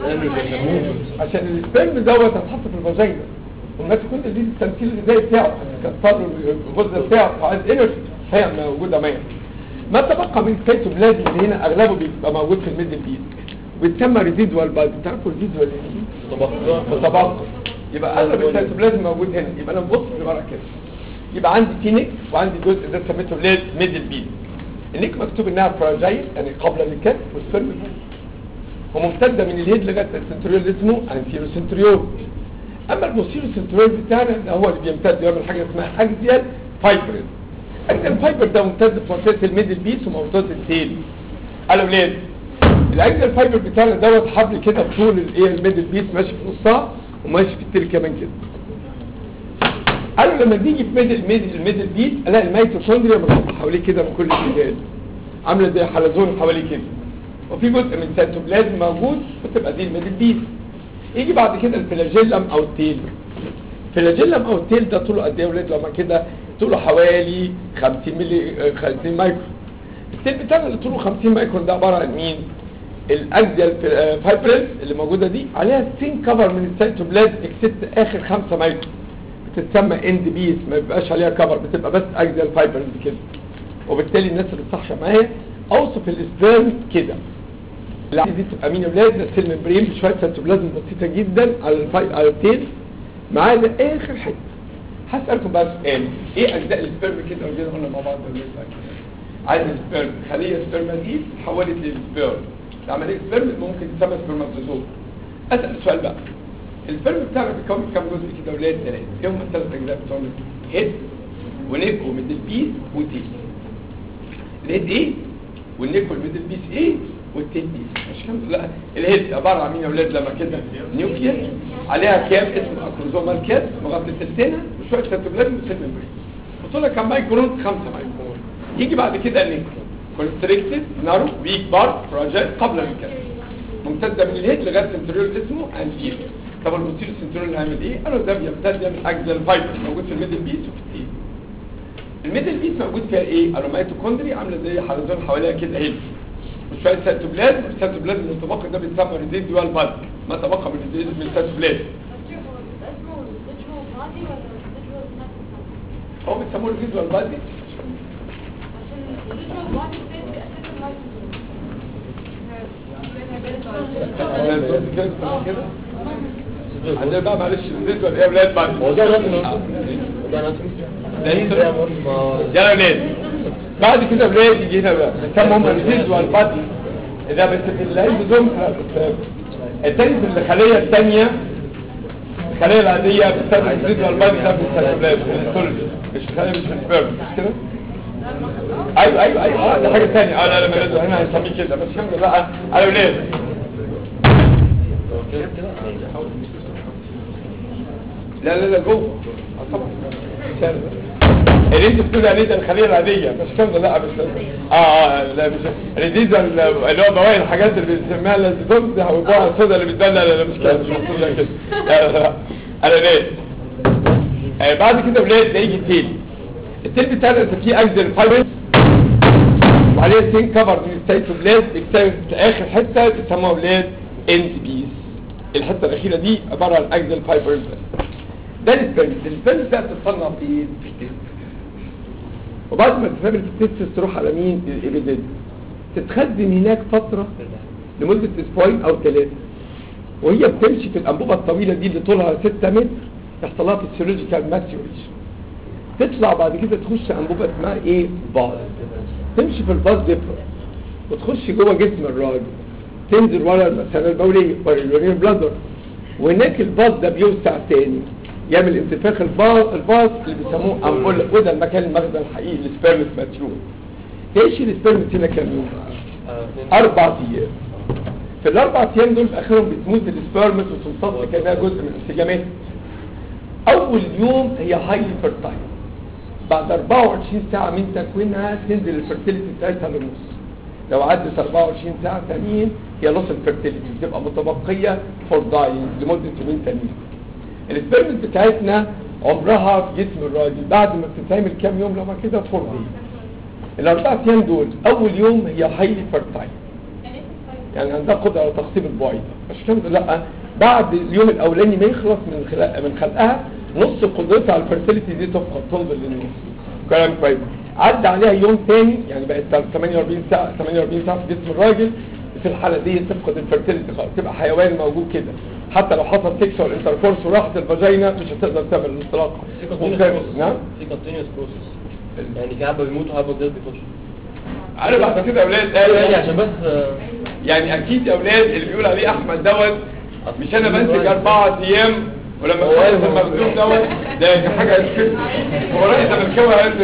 عشان السبرم دوت هتحط في الفاجينا والميتوكوندري دي التمثيل الغذائي بتاعه كسر الغدة بتاعه وعايز انرجي هي موجوده معايا ما تبقى من السيتوبلازم اللي هنا اغلبه بيبقى موجود في الميدل بيس ويتسمى ريزيدوال بايب تعرفوا الريزيدوال متبقى يبقى اغلب السيتوبلازم موجود هنا يبقى انا ببص لورا كده يبقى عندي تينك وعندي جزء ده سميته بلاد ميدل بيس النيك مكتوب انها فراجايل يعني قبل الكتف والسبرم وممتده من الهيد لغايه السنتريول اللي اسمه انتيرو سنتريول اما الموسيرو سنتريول بتاعنا ده هو اللي بيمتد يعمل حاجه اسمها اكزيال فايبرز اكزيال فايبر ده ممتد في منطقه الميدل بيس ومنطقه التيل قالوا اولاد الاكزيال فايبر بتاعنا دوت حبل كده بطول الايه الميدل بيس ماشي في نصها وماشي في التيل كمان كده قالوا لما تيجي في ميدل ميدل الميدل بيس الاقي الميتوكوندريا مربوطه حواليه كده من كل اتجاه عامله زي حلزون حواليه كده وفي جزء من سيتوبلازم موجود وتبقى دي الميدل بيس يجي بعد كده الفلاجيلم او التيل الفلاجيلم او التيل ده طوله قد ايه يا ولاد لما كده طوله حوالي 50 ملي 50 مايكرون التيل بتاعنا اللي طوله 50 مايكرون ده عباره عن مين الاكزيال فايبرز اللي موجوده دي عليها سين كفر من السيتوبلازم اكسبت اخر 5 مايكرون بتتسمى اند بيس ما بيبقاش عليها كفر بتبقى بس اكزيال فايبرز كده وبالتالي الناس اللي بتصحى معايا اوصف الاسبرم كده العادي دي تبقى مين يا ولاد ده سيل ممبرين بشويه سيتوبلازم بسيطه جدا على الفاي على التيل معاه لاخر حته هسالكم بقى سؤال ايه اجزاء السبرم كده لو جينا قلنا مع بعض دلوقتي عايز السبرم خليه سبرماتيد اتحولت للسبرم عمليه سبرم ممكن تسمى سبرماتوزوم اسال السؤال بقى السبرم بتاعنا بيتكون من كام جزء كده ولاد ثلاثه ايه هم الثلاث اجزاء بتوعنا هيد ونيك وميدل بيس وتيل الهيد ايه والنيك والميدل بيس ايه والتيل بيس مش كام لا الهيد عباره عن مين يا ولاد لما كده نيوكليس عليها كاب اسمه اكروزومال كاب مغطي تلتينها وشويه سيتوبلازم وسيل ممبرين وطولها كام مايكرون 5 مايكرون يجي بعد كده النيك كونستريكتد نارو ويك بار فراجايل قبل الكاب ممتده من الهيد لغايه سنتريول اسمه انتير طب البوستيريور سنترول هيعمل ايه قالوا ده بيمتد من اجزاء الفايبر موجود في الميدل بيس وفي التيل الميدل بيس موجود فيها ايه قالوا ميتوكوندري عامله زي حلزون حواليها كده اهي وشويه سيتوبلازم السيتوبلازم المتبقي ده بيتسمى ريزيدوال بالك ما تبقى من الريزيد- من السيتوبلازم هو بيسموه ريزيدوال بالك عندنا بقى معلش الريزيدوال ايه يا ولاد بعد هو ده ناتومي ده ناتومي ده ده انت- ما يا ولاد بعد كده ولاد يجي هنا بقى بيسموا هم الفيزوال بادي ده بس في اللايزوزوم التاني في الخلية الثانية الخلية العادية بتستخدم الفيزوال بادي ده في السيتوبلازم في الهيستولوجي مش الخلية مش في السبيرم مش كده؟ ايوه ايوه ايوه اه ده حاجة ثانية اه لا لا ما هنا هنسميه كده بس كمل بقى على ولاد لا لا لا جوه آه طبعا شارع. اللي انت بتقول عليه ده الخليه العاديه مش كده لا مش اه اه لا مش الريديز اللي هو بواقي الحاجات اللي بنسميها اللازيتوم ده هو بقى الصودا اللي بتدل لا لا مش كده مش مقصود يعني كده لا لا لا انا ليه آه بعد كده ولاد ده يجي التيل التيل بتاعنا ده فيه اجزل فايبر وعليه سين كفر من السيتوبلازم بيكتب في اخر حته بيسموها ولاد اند بيس الحته الاخيره دي عباره عن اجزل فايبرز بس ده السبرمز السبرمز ده بتتصنع في ايه؟ في التست وبعد ما تتعمل في التست تروح على مين الابيديد تتخزن هناك فترة لمدة اسبوعين او ثلاثة وهي بتمشي في الانبوبة الطويلة دي اللي طولها 6 متر يحصل لها فيسيولوجيكال ماتيوريشن تطلع بعد كده تخش انبوبة اسمها ايه باز تمشي في الباز ديفرنت وتخش جوه جسم الراجل تنزل ورا المثانة البولية ورا اليورين بلادر وهناك الباص ده بيوسع تاني يعمل انتفاخ الباص الباص اللي بيسموه امبولا وده المكان المخزن الحقيقي للسبرمس ماتيور تعيش السبرمس هنا كام يوم اربع ايام في الاربع ايام دول في اخرهم بتموت السبرمس وتمتص كانها جزء من انسجامات اول يوم هي هايلي فيرتايل بعد 24 ساعه من تكوينها تنزل الفرتيليتي بتاعتها للنص لو عدت 24 ساعه ثانيين هي لوس الفرتيليتي بتبقى متبقيه فور داينج لمده يومين ثانيين السبرمز بتاعتنا عمرها في جسم الراجل بعد ما بتتعمل كام يوم لما كده فور دايز الاربع ايام دول اول يوم هي هايلي فيرتايل يعني عندها قدره على تخصيب البويضه مش كده لا بعد اليوم الاولاني ما يخلص من خلق من خلقها نص قدرتها على الفيرتيليتي دي تفقد تنزل للنص كلام كويس عدى عليها يوم تاني يعني بقت 48 ساعه 48 ساعه في جسم الراجل في الحاله دي تفقد الفيرتيليتي خالص تبقى حيوان موجود كده حتى لو حصل سيكشوال انتركورس وراحت الفاجينا مش هتقدر تعمل الانطلاق ممكن نعم في كونتينيوس بروسس يعني في حبه بيموتوا حبه جداد بيخشوا انا بعد كده يا اولاد يعني قال عشان بس آه، يعني اكيد يا اولاد اللي بيقول عليه احمد دوت مش انا بنتج اربعة ايام ولما هو كنت قال- المخزون دوت ده حاجه كده هو راجل ده متكون عند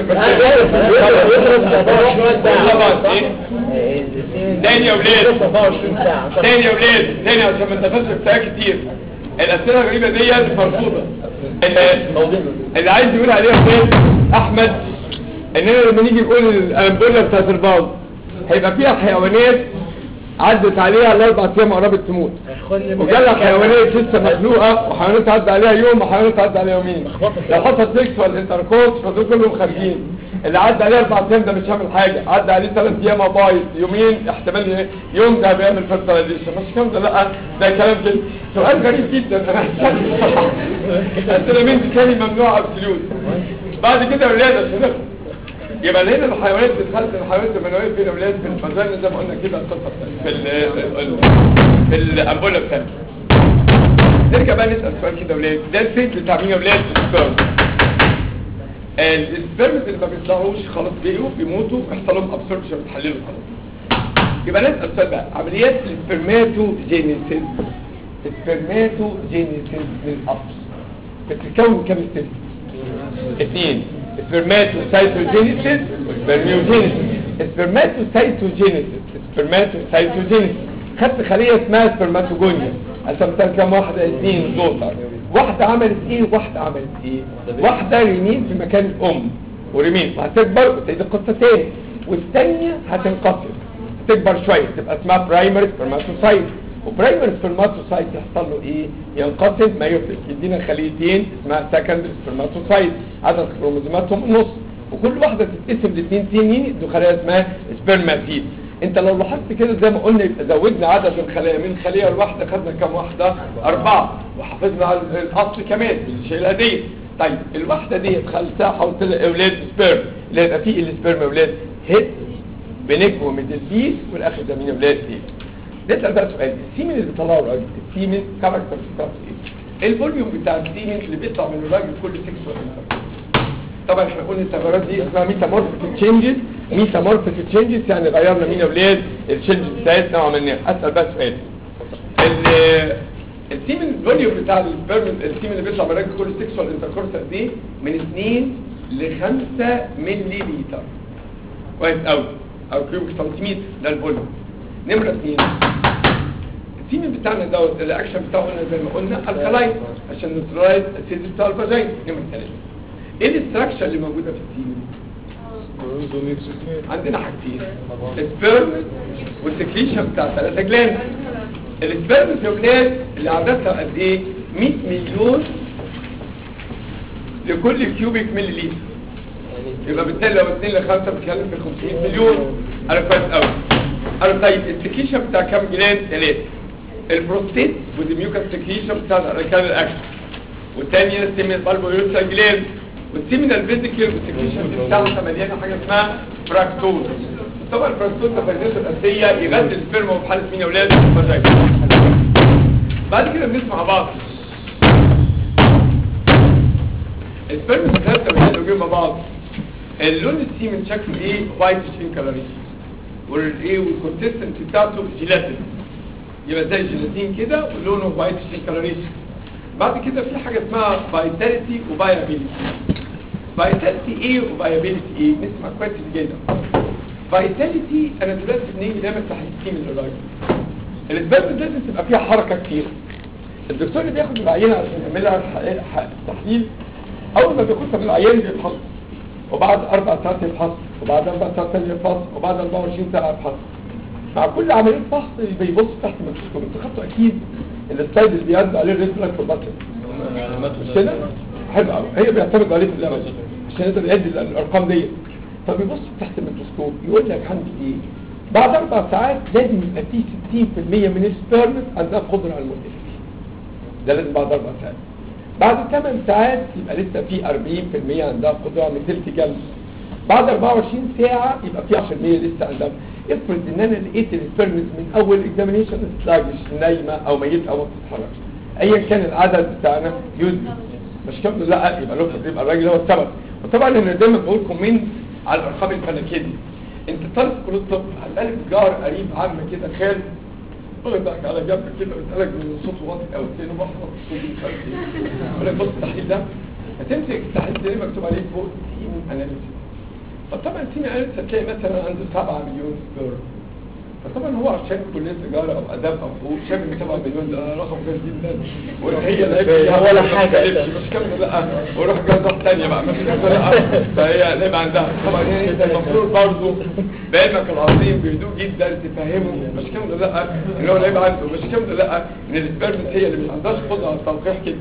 طبعا ايه تاني يا ولاد 24 ساعه تاني يا ولاد تاني عشان ما نتفقش في ساعات كتير الاسئله الغريبه ديت مرفوضه اللي- موضوع اللي عايز يقول عليها فين احمد اننا لما نيجي نقول الامبوله بتاعت الباص هيبقى فيها حيوانات عدت عليها الاربع ايام قربت تموت وجالها حيوانات لسه مخلوقه وحيوانات عدى عليها يوم وحيوانات عدى عليها يومين لو حصل سيكسوال انتركورس فدول كلهم خارجين اللي عدى عليه اربع ايام ده مش هيعمل حاجه عدى عليه ثلاث ايام بايظ يومين احتمال يوم ده بيعمل فيرتلايزيشن مش كام ده لا ده كلام كده سؤال غريب جدا انا اسئله من دي تاني ممنوع ابسوليوت بعد كده اولاد عشان نخلص. يبقى هنا الحيوانات بتخلص الحيوانات المنويه في الاولاد في الفزان زي ما قلنا كده القصه بتاعتها. في ال ال- في الامبوله بتاعتها نرجع بقى نسال سؤال كده يا اولاد ده الفيت بتاع مين يا اولاد السبرم السبرمز اللي ما بيطلعوش خلاص بيقوا بيموتوا بيحصل لهم ابسوربشن بتحللوا خلاص يبقى نسال سؤال بقى عمليات السبرماتوجينيسيس السبرماتوجينيسيس للأبس بتتكون من كام ستيب؟ اثنين سبرماتوسايتوجينيسيس والسبرميوجينيسيس سبرماتوسايتوجينيسيس سبرماتوسايتوجينيسيس خدت خلية اسمها سبرماتوجونيا عشان مثلا كام واحدة اثنين زوطة واحدة عملت ايه وواحدة عملت ايه واحدة ريمين في مكان الام وريمين وهتكبر وتعيد القصة تاني والثانية هتنقسم تكبر شوية تبقى اسمها برايمري سبرماتوسايت وبرايمري سبرماتوسايت يحصل له ايه ينقسم ما يفرق يدينا خليتين اسمها سكندري سبرماتوسايت عدد كروموزوماتهم نص وكل واحده تتقسم لاثنين تانيين يدوا خلايا اسمها سبرماتيد انت لو لاحظت كده زي ما قلنا يبقى زودنا عدد الخلايا من خليه الواحده خدنا كام واحده اربعه وحافظنا على الاصل كمان بالشيله دي طيب الواحده دي خلتها حولت لها اولاد سبيرم اللي هيبقى فيه السبيرم اولاد هيد بنجم وميدل بيس والاخر ده مين اولاد ايه نسال بقى سؤال السيمن اللي بيطلعه الراجل السيمن كاركتر بتاعته ايه الفوليوم بتاع السيمن اللي بيطلع من الراجل كل 6 ولا طبعا احنا قلنا التغيرات دي اسمها ميتامورفيك تشينجز ميتامورفيك تشينجز يعني غيرنا مين يا اولاد التشينجز بتاعتنا وعملناها اسال بقى سؤال ال- السيمن الفوليوم بتاع السبرم السيمن اللي بيطلع من الراجل كل سيكسوال انتركورس قد ايه من 2 ل 5 ملي لتر كويس قوي او كيوبيك سنتيمتر ده الفوليوم نمره 2 السيمن بتاعنا دوت الاكشن بتاعه قلنا زي ما قلنا الكلاين عشان نوترايز السيد بتاع الفاجين نمره 3 ايه الاستراكشر اللي موجوده في السيمن عندنا حاجتين السبرم والسكريشن بتاع ثلاثة جلاند السبرم في ولاد اللي عددها قد ايه 100 مليون لكل كيوبيك ملي لتر يبقى بالتالي لو 2 ل 5 بتتكلم في 500 مليون انا كويس قوي انا طيب السكريشن بتاع كام جلاند ثلاثه البروستيت والميوكا سكريشن بتاع الاركان الاكشن والثانيه السيمين بالبويوسا جلاند والسيمينال فيزيكال والسكريشن بتاعها مليانه حاجه اسمها فراكتوز طبعا الفراكتوز ده فايدته الاساسيه يغذي السبرما وفي حاله مين يا اولاد الفاجينا بعد كده بنسمع بعض السبرم الثلاثه بيلاقوا مع بعض اللون السيمن شكله ايه وايت شين كلاريش والايه والكونسيستنسي بتاعته جيلاتين يبقى زي الجيلاتين كده ولونه وايت شين كلاريش بعد كده في حاجه اسمها فايتاليتي وفايابيليتي فايتاليتي ايه وفايابيليتي ايه نسمع كويس جدا فايتاليتي انا دلوقتي بنيجي نعمل تحسين للراجل الاسباب لازم تبقى فيها حركه كتير الدكتور اللي بياخد العينه عشان يعملها ح- ح- تحليل اول ما بياخدها من العيان بيفحص وبعد اربع ساعات يفحص وبعد اربع ساعات تاني يفحص وبعد 24 ساعه يفحص مع كل عمليه فحص بيبص تحت الميكروسكوب انتوا خدتوا اكيد السلايد اللي بيعدي عليه الريد بلاك باتن مش كده؟ حلو قوي هي بيعتمد عليه في اللعبه دي عشان يقدر يعد ال- الارقام دي فبيبص تحت الميكروسكوب يقول لك عندي ايه بعد اربع ساعات لازم يبقى فيه 60% من السبيرمز عندها قدره على الموتيليتي ده لازم بعد اربع ساعات بعد 8 ساعات يبقى لسه في 40% عندها قدره على الموتيليتي جلد بعد 24 ساعة يبقى في 10% لسه عندها افرض ان انا لقيت السبيرمز من اول اكزامينيشن سلاجش نايمة او ميتة او ما بتتحركش ايا كان العدد بتاعنا يوزي مش كام لا يبقى له يبقى الراجل هو السبب وطبعا انا دايما بقول كومنت على الارقام الفلكيه دي انت طالب في كليه الطب هتقابل جار قريب عم كده خال واخدك على جنب كده ويسالك من صوت واطي قوي كده بحفظ الصوت مش عارف ايه يقول لك بص التحليل ده هتمسك التحليل ده مكتوب عليه فوق سين اناليسيس فطبعا سين اناليسيس هتلاقي مثلا عنده 7 مليون سبيرم فطبعا هو عشان كلية تجارة أو آداب أو حقوق شايف إن 7 مليون ده رقم كبير جدا وهي لا ولا حاجة. مش كاملة لا وروح جاز واحدة تانية بقى مش كاملة لا فهي لعب عندها طبعا يعني أنت المفروض برضه بعلمك العظيم بهدوء جدا تفهمه مش كاملة لا إن هو لعب عنده مش كاملة لا إن السبيرمز هي اللي مش عندهاش قدرة على التلقيح كده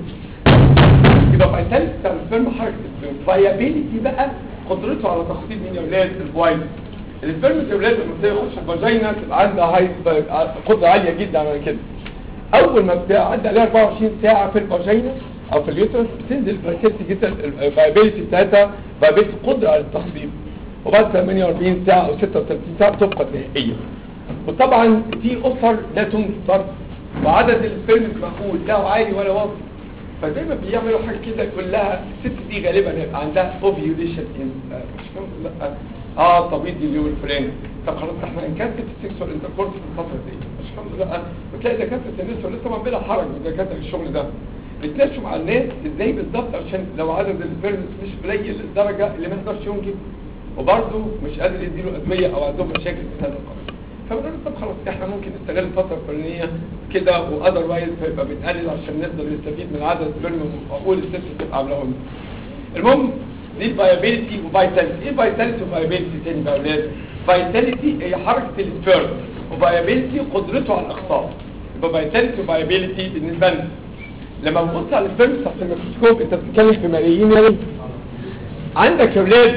يبقى فايتاليتي بتاع السبرم حركة السبرم فايابيليتي بقى قدرته على تخطيط مين يا ولاد الفوايد السبرم يا ولاد لما بتلاقي يخش الفاجينا تبقى عندها هاي قدرة عالية جدا على كده اول ما بتعدي عليها 24 ساعة في الفاجينا او في اليوترس بتنزل فاكيلتي جدا الفايابيليتي بتاعتها فايابيليتي قدرة على التخطيط وبعد 48 ساعة او 36 ساعة بتبقى نهائية وطبعا في اسر لا تنجز برضه وعدد السبرم معقول لا عالي ولا واطي فدايما بيعملوا حاجه كده يقول لها الست دي غالبا هيبقى عندها اوفيوليشن مش كم لا اه طبيب دي اليوم الفلاني طب خلاص احنا هنكثف السكسوال انتركورس في الفتره دي مش كم لا وتلاقي دكاتره النساء لسه طبعا بلا حرج ودكاتره الشغل ده بيتناقشوا مع الناس ازاي بالظبط عشان لو عدد السبيرمز مش قليل للدرجه اللي ما يقدرش ينجب وبرضه مش قادر يديله ادويه او عندهم مشاكل في هذا القرار فبنقول له طب خلاص احنا ممكن نستغل الفتره الفلانيه كده واذر وايز فيبقى بنقلل عشان نقدر نستفيد من عدد السبرم ومعقول الست تبقى عاملاهم المهم دي الفايابيلتي وفايتاليتي ايه فايتاليتي وفايابيلتي تاني بقى يا اولاد فايتاليتي هي حركه السبرم وفايابيلتي قدرته على الاخصاب يبقى فيتاليتي وفايبيليتي بالنسبه لنا لما بتبص على السبرم تحت الميكروسكوب انت بتتكلم في ملايين يا ولد عندك يا ولاد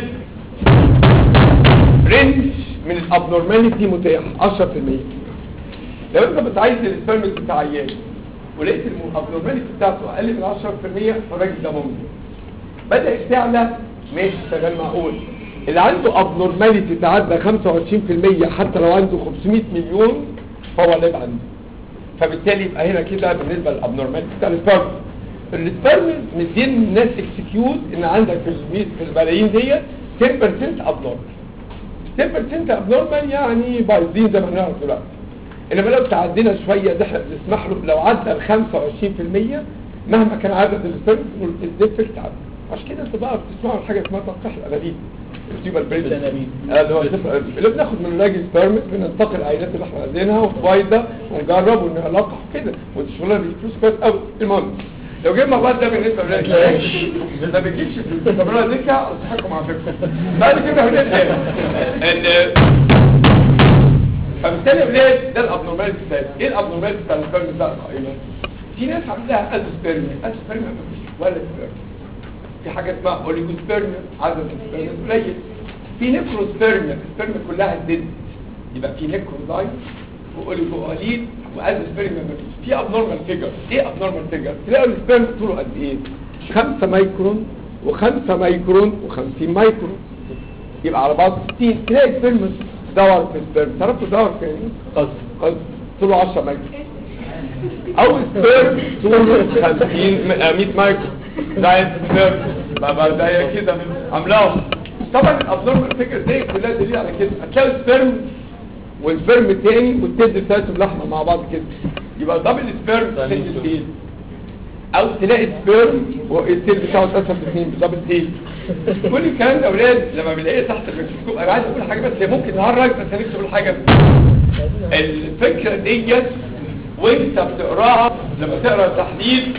رينج من الابنورماليتي متاح 10% لو انت بت عايز السبرم بتاع عيان ولقيت الابنورماليتي بتاعته اقل من 10% فالراجل ده ممكن بدأت تعلى ماشي شغال معقول اللي عنده ابنورماليتي تعدى 25% حتى لو عنده 500 مليون فهو لاب عنده فبالتالي يبقى هنا كده بالنسبه للابنورماليتي بتاع السبرم السبرم مدين الناس اكسكيوز ان عندك في المية في الملايين ديت 10% ابنورمال 10% ابنورمال يعني بايظين زي ما هنعرف دلوقتي انما لو تعدينا شويه ده احنا بنسمح له لو عدى ال 25% مهما كان عدد السبرم نقول الديفكت عدى عشان كده انتوا بقى بتسمعوا حاجه اسمها تلقيح الانابيب التيوبر بريد الأنابيب. اللي هو الصفر الأنابيب. اللي بناخد من الراجل سبرم بننتقي العينات اللي احنا عايزينها وفايده ونجرب ونلقح كده ودي شغلانه بفلوس كويس قوي المهم لو جبنا بعد ده بالنسبه للراجل ما بيجيبش في الكاميرا دي اضحكوا مع فكره بعد كده هنلاقي ان فبالتالي ولاد ده الابنورماليتي بتاعت ايه الابنورماليتي بتاع السبرم بتاع القائمه في ناس عندها ازوسبيرميا ازوسبيرميا ما فيش ولا سبرم في حاجه اسمها اوليجوسبيرميا عدد السبرم قليل في نيكروسبيرميا السبرم كلها ديد يبقى في نيكروزايت واوليجواليد وازوسبيرميا ما فيش في ابنورمال فيجر ايه ابنورمال فيجر تلاقوا السبرم طوله قد ايه 5 مايكرون و5 مايكرون و50 مايكرون يبقى على بعض 60 تلاقي سبرم دور في السبرم تعرفوا دور في ايه؟ قصد قد طوله 10 مايكرون او سبيرم طوله 50 م- آه، 100 مايكرون ده سبيرم بقى ده كده عاملاهم طبعا الابنورمال فيجر دي كلها دليل على كده هتلاقي سبيرم والسبيرم التاني والتد بتاعته اللحمه مع بعض كده يبقى دبل سبيرم سنجل تيل او تلاقي سبيرم والتيل بتاعه اتقسم الاثنين بدبل تيل كل الكلام ده يا اولاد لما بنلاقيه تحت الميكروسكوب انا عايز اقول حاجه بس هي ممكن نهرج بس هنكتب اقول حاجه الفكره ديت وانت بتقراها لما تقرا التحليل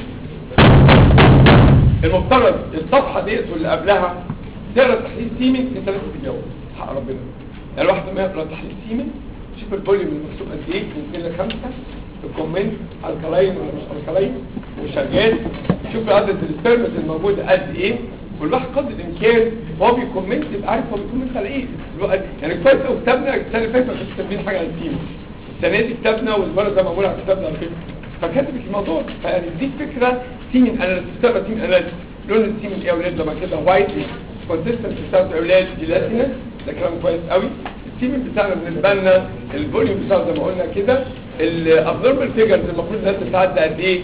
المفترض الصفحه ديت واللي قبلها تقرا تحليل سيمن انت لازم تجاوب حق ربنا يعني الواحد لما يقرا تحليل سيمن شوف الفوليوم المكتوب قد ايه من 2 ل 5 الكومنت الكلاين ولا مش الكلاين وشغال شوف عدد السبرمز الموجوده قد ايه والواحد قدر الامكان وهو بيكومنت يبقى عارف هو بيكومنت على ايه الوقت- يعني كويس قوي كتابنا السنه اللي فاتت ما كانش كاتبين حاجه عن السيمن السنه دي كتابنا والمره ده معمول على كتابنا على فكره فكتبت الموضوع فيعني دي فكره سيمن اناليسيس تقرا سيمن اناليسيس لون السيمن ايه يا اولاد لما كده وايت كونسيستنت بتاعته يا اولاد جيلاتينس ده كلام كويس قوي السيمن بتاعنا بالنسبه لنا الفوليوم بتاعه زي ما قلنا كده الابنورمال فيجرز المفروض الناس بتعدي قد ايه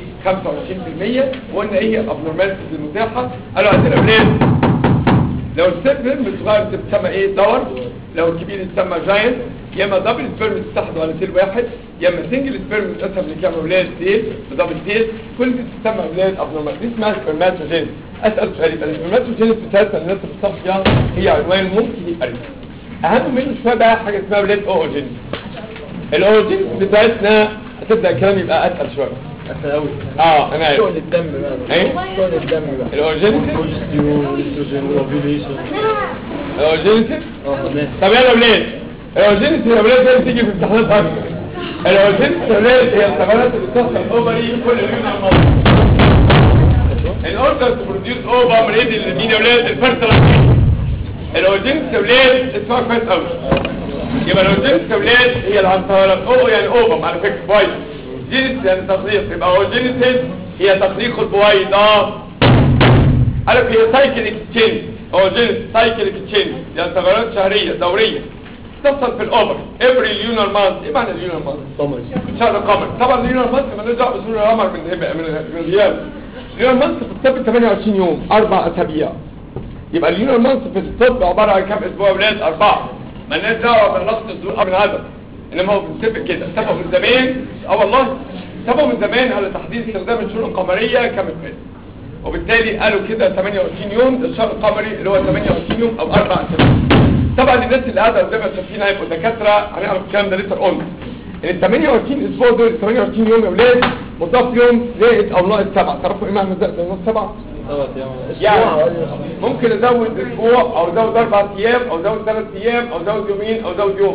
25% وقلنا ايه هي الابنورماليتيز المتاحه قالوا عندنا اولاد لو السبرم الصغير تسمى ايه دور لو الكبير يتسمى جاينت يا اما دبل سبرم تتحد على تيل واحد يا اما سنجل سبرم تتقسم لكام اولاد تيل بدبل تيل كل دي تسمى اولاد ابنورمال دي اسمها سبرماتوجين اسال سؤال يبقى السبرماتوجين بتاعتنا الناس اللي بتصفيها هي عنوان ممكن يبقى ريسك. اهم منه شويه بقى حاجه اسمها اولاد اوجين الاوجين بتاعتنا هتبدا الكلام يبقى اتقل شويه اسهل قوي اه انا عارف شغل الدم بقى ايه شغل الدم بقى الاوجين بروجستيرون استروجين اوفيليشن الاوجين اه تمام طب يلا يا ولاد الاورجينيتي يا ولاد هي بتيجي في امتحانات اكتر الاورجينيتي يا ولاد هي الثغرات اللي بتحصل اوفري كل اليوم على الموضوع الاوردر تو بروديوس اوفر من ايد اليمين يا ولاد الفيرتلايزيشن الاورجينيتي يا ولاد اسمها كويس قوي يبقى الاورجينيتي يا ولاد هي العنصرات او يعني اوفر على فكره بويض جينيس يعني تخليق يبقى اورجينيتي هي تخليق البويض اه عارف هي سايكل اكتشينج او جينيس سايكل اكتشينج يعني تغيرات شهريه دوريه تحصل في الاوفر افري ليونر مانث ايه معنى ليونر مانث طمري شهر القمر طبعا ليونر مانث مالناش دعوه بسهول القمر من هبه من من الغياب ليونر مانث في الطب 28 يوم اربع اسابيع يبقى الليونر مانث في الطب عباره عن كام اسبوع يا اولاد اربعه مالناش دعوه بنقص الظروف من هذا انما هو بنتفق كده اتفقوا من زمان اه والله اتفقوا من زمان على تحديد استخدام الشهور القمريه كمقياس وبالتالي قالوا كده 28 يوم ده الشهر القمري اللي هو 28 يوم او اربع اسابيع طبعا الناس اللي قاعده قدامنا شايفين هيبقوا دكاتره هنعرف الكلام ده لسه اون ان ال 28 اسبوع دول ال 28 يوم يا اولاد مضاف يوم زائد او ناقص سبعه تعرفوا ايه معنى زائد او ناقص سبعه؟ ثلاث ايام يعني ممكن ازود اسبوع او ازود اربع ايام او ازود ثلاث ايام او ازود يومين او ازود يوم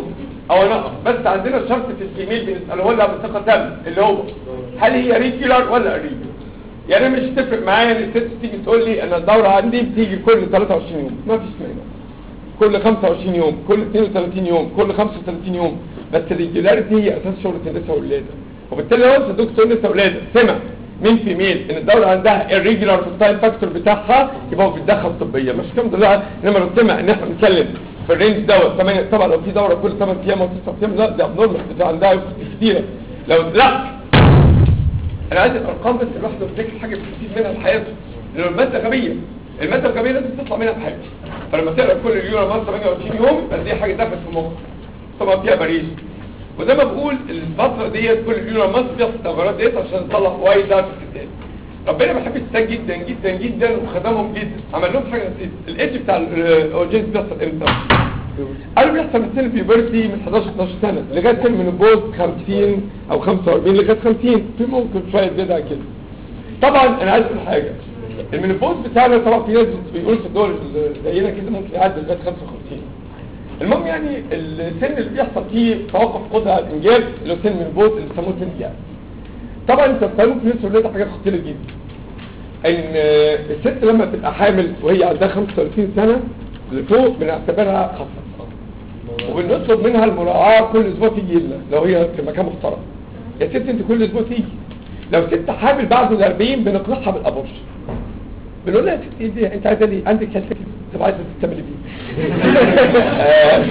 او نقص بس عندنا شرط في الفيميل بنساله لها بثقه تامه اللي هو هل هي ريجولار ولا اريجولار يعني مش تفرق معايا ان الست تيجي تقول لي انا الدوره عندي بتيجي كل 23 يوم ما فيش مانع كل 25 يوم كل 32 يوم كل 35 يوم بس الريجولاريتي هي اساس شغله النساء والولاده وبالتالي لو انت دكتور نساء ولاده سمع من فيميل ان الدوره عندها الريجولار في التايم فاكتور بتاعها يبقى هو بيتدخل طبيا مش الحمد لله انما لو سمع ان احنا بنتكلم في الرينج دوت ثمانية طبعا لو في دوره كل 8 ايام او 9 ايام لا ده ابنورمال ده عندها كتيره لو لا انا عايز الارقام بس الواحد يفتكر حاجه بتستفيد منها في حياته لان الماده غبيه الماده الغبيه لازم تطلع منها بحاجه فلما تقرا كل اليوم مره 28 يوم يبقى دي حاجه دخلت في مخك طبعا فيها بريد وزي ما بقول الفتره ديت كل اليوم مصر بيحصل الثغرات ديت عشان نطلع فوائد ده في الستات ربنا بيحب الستات جدا جدا جدا وخدمهم جدا عمل لهم حاجه نسيت الايدج بتاع الاورجينز بيحصل امتى قالوا بيحصل من سن البيوبرتي من 11 12 سنه لغايه سن من البوز 50 او 45 لغايه 50 في ممكن شويه زياده كده طبعا انا عايز اقول حاجه المينوبوز بتاعنا طبعا في ناس بيقول في الدول اللي زينا كده ممكن يعدي لغايه 55 المهم يعني السن اللي بيحصل فيه توقف قدره على الانجاب اللي هو سن المينوبوز اللي بيسموه سن الجهاز طبعا انت بتعملوا في نفس الولاد حاجه خطيره جدا ان الست لما تبقى حامل وهي عندها 35 سنه لفوق بنعتبرها خطر وبنطلب منها المراعاه كل اسبوع تيجي لنا لو هي في مكان محترم يا ست انت كل اسبوع تيجي لو ست حامل بعد ال 40 بنقنعها بالابورشن بنقول لها يا ستي دي انت عايزه ليه عندك كالسيوم طب عايزه تعملي بيه آه،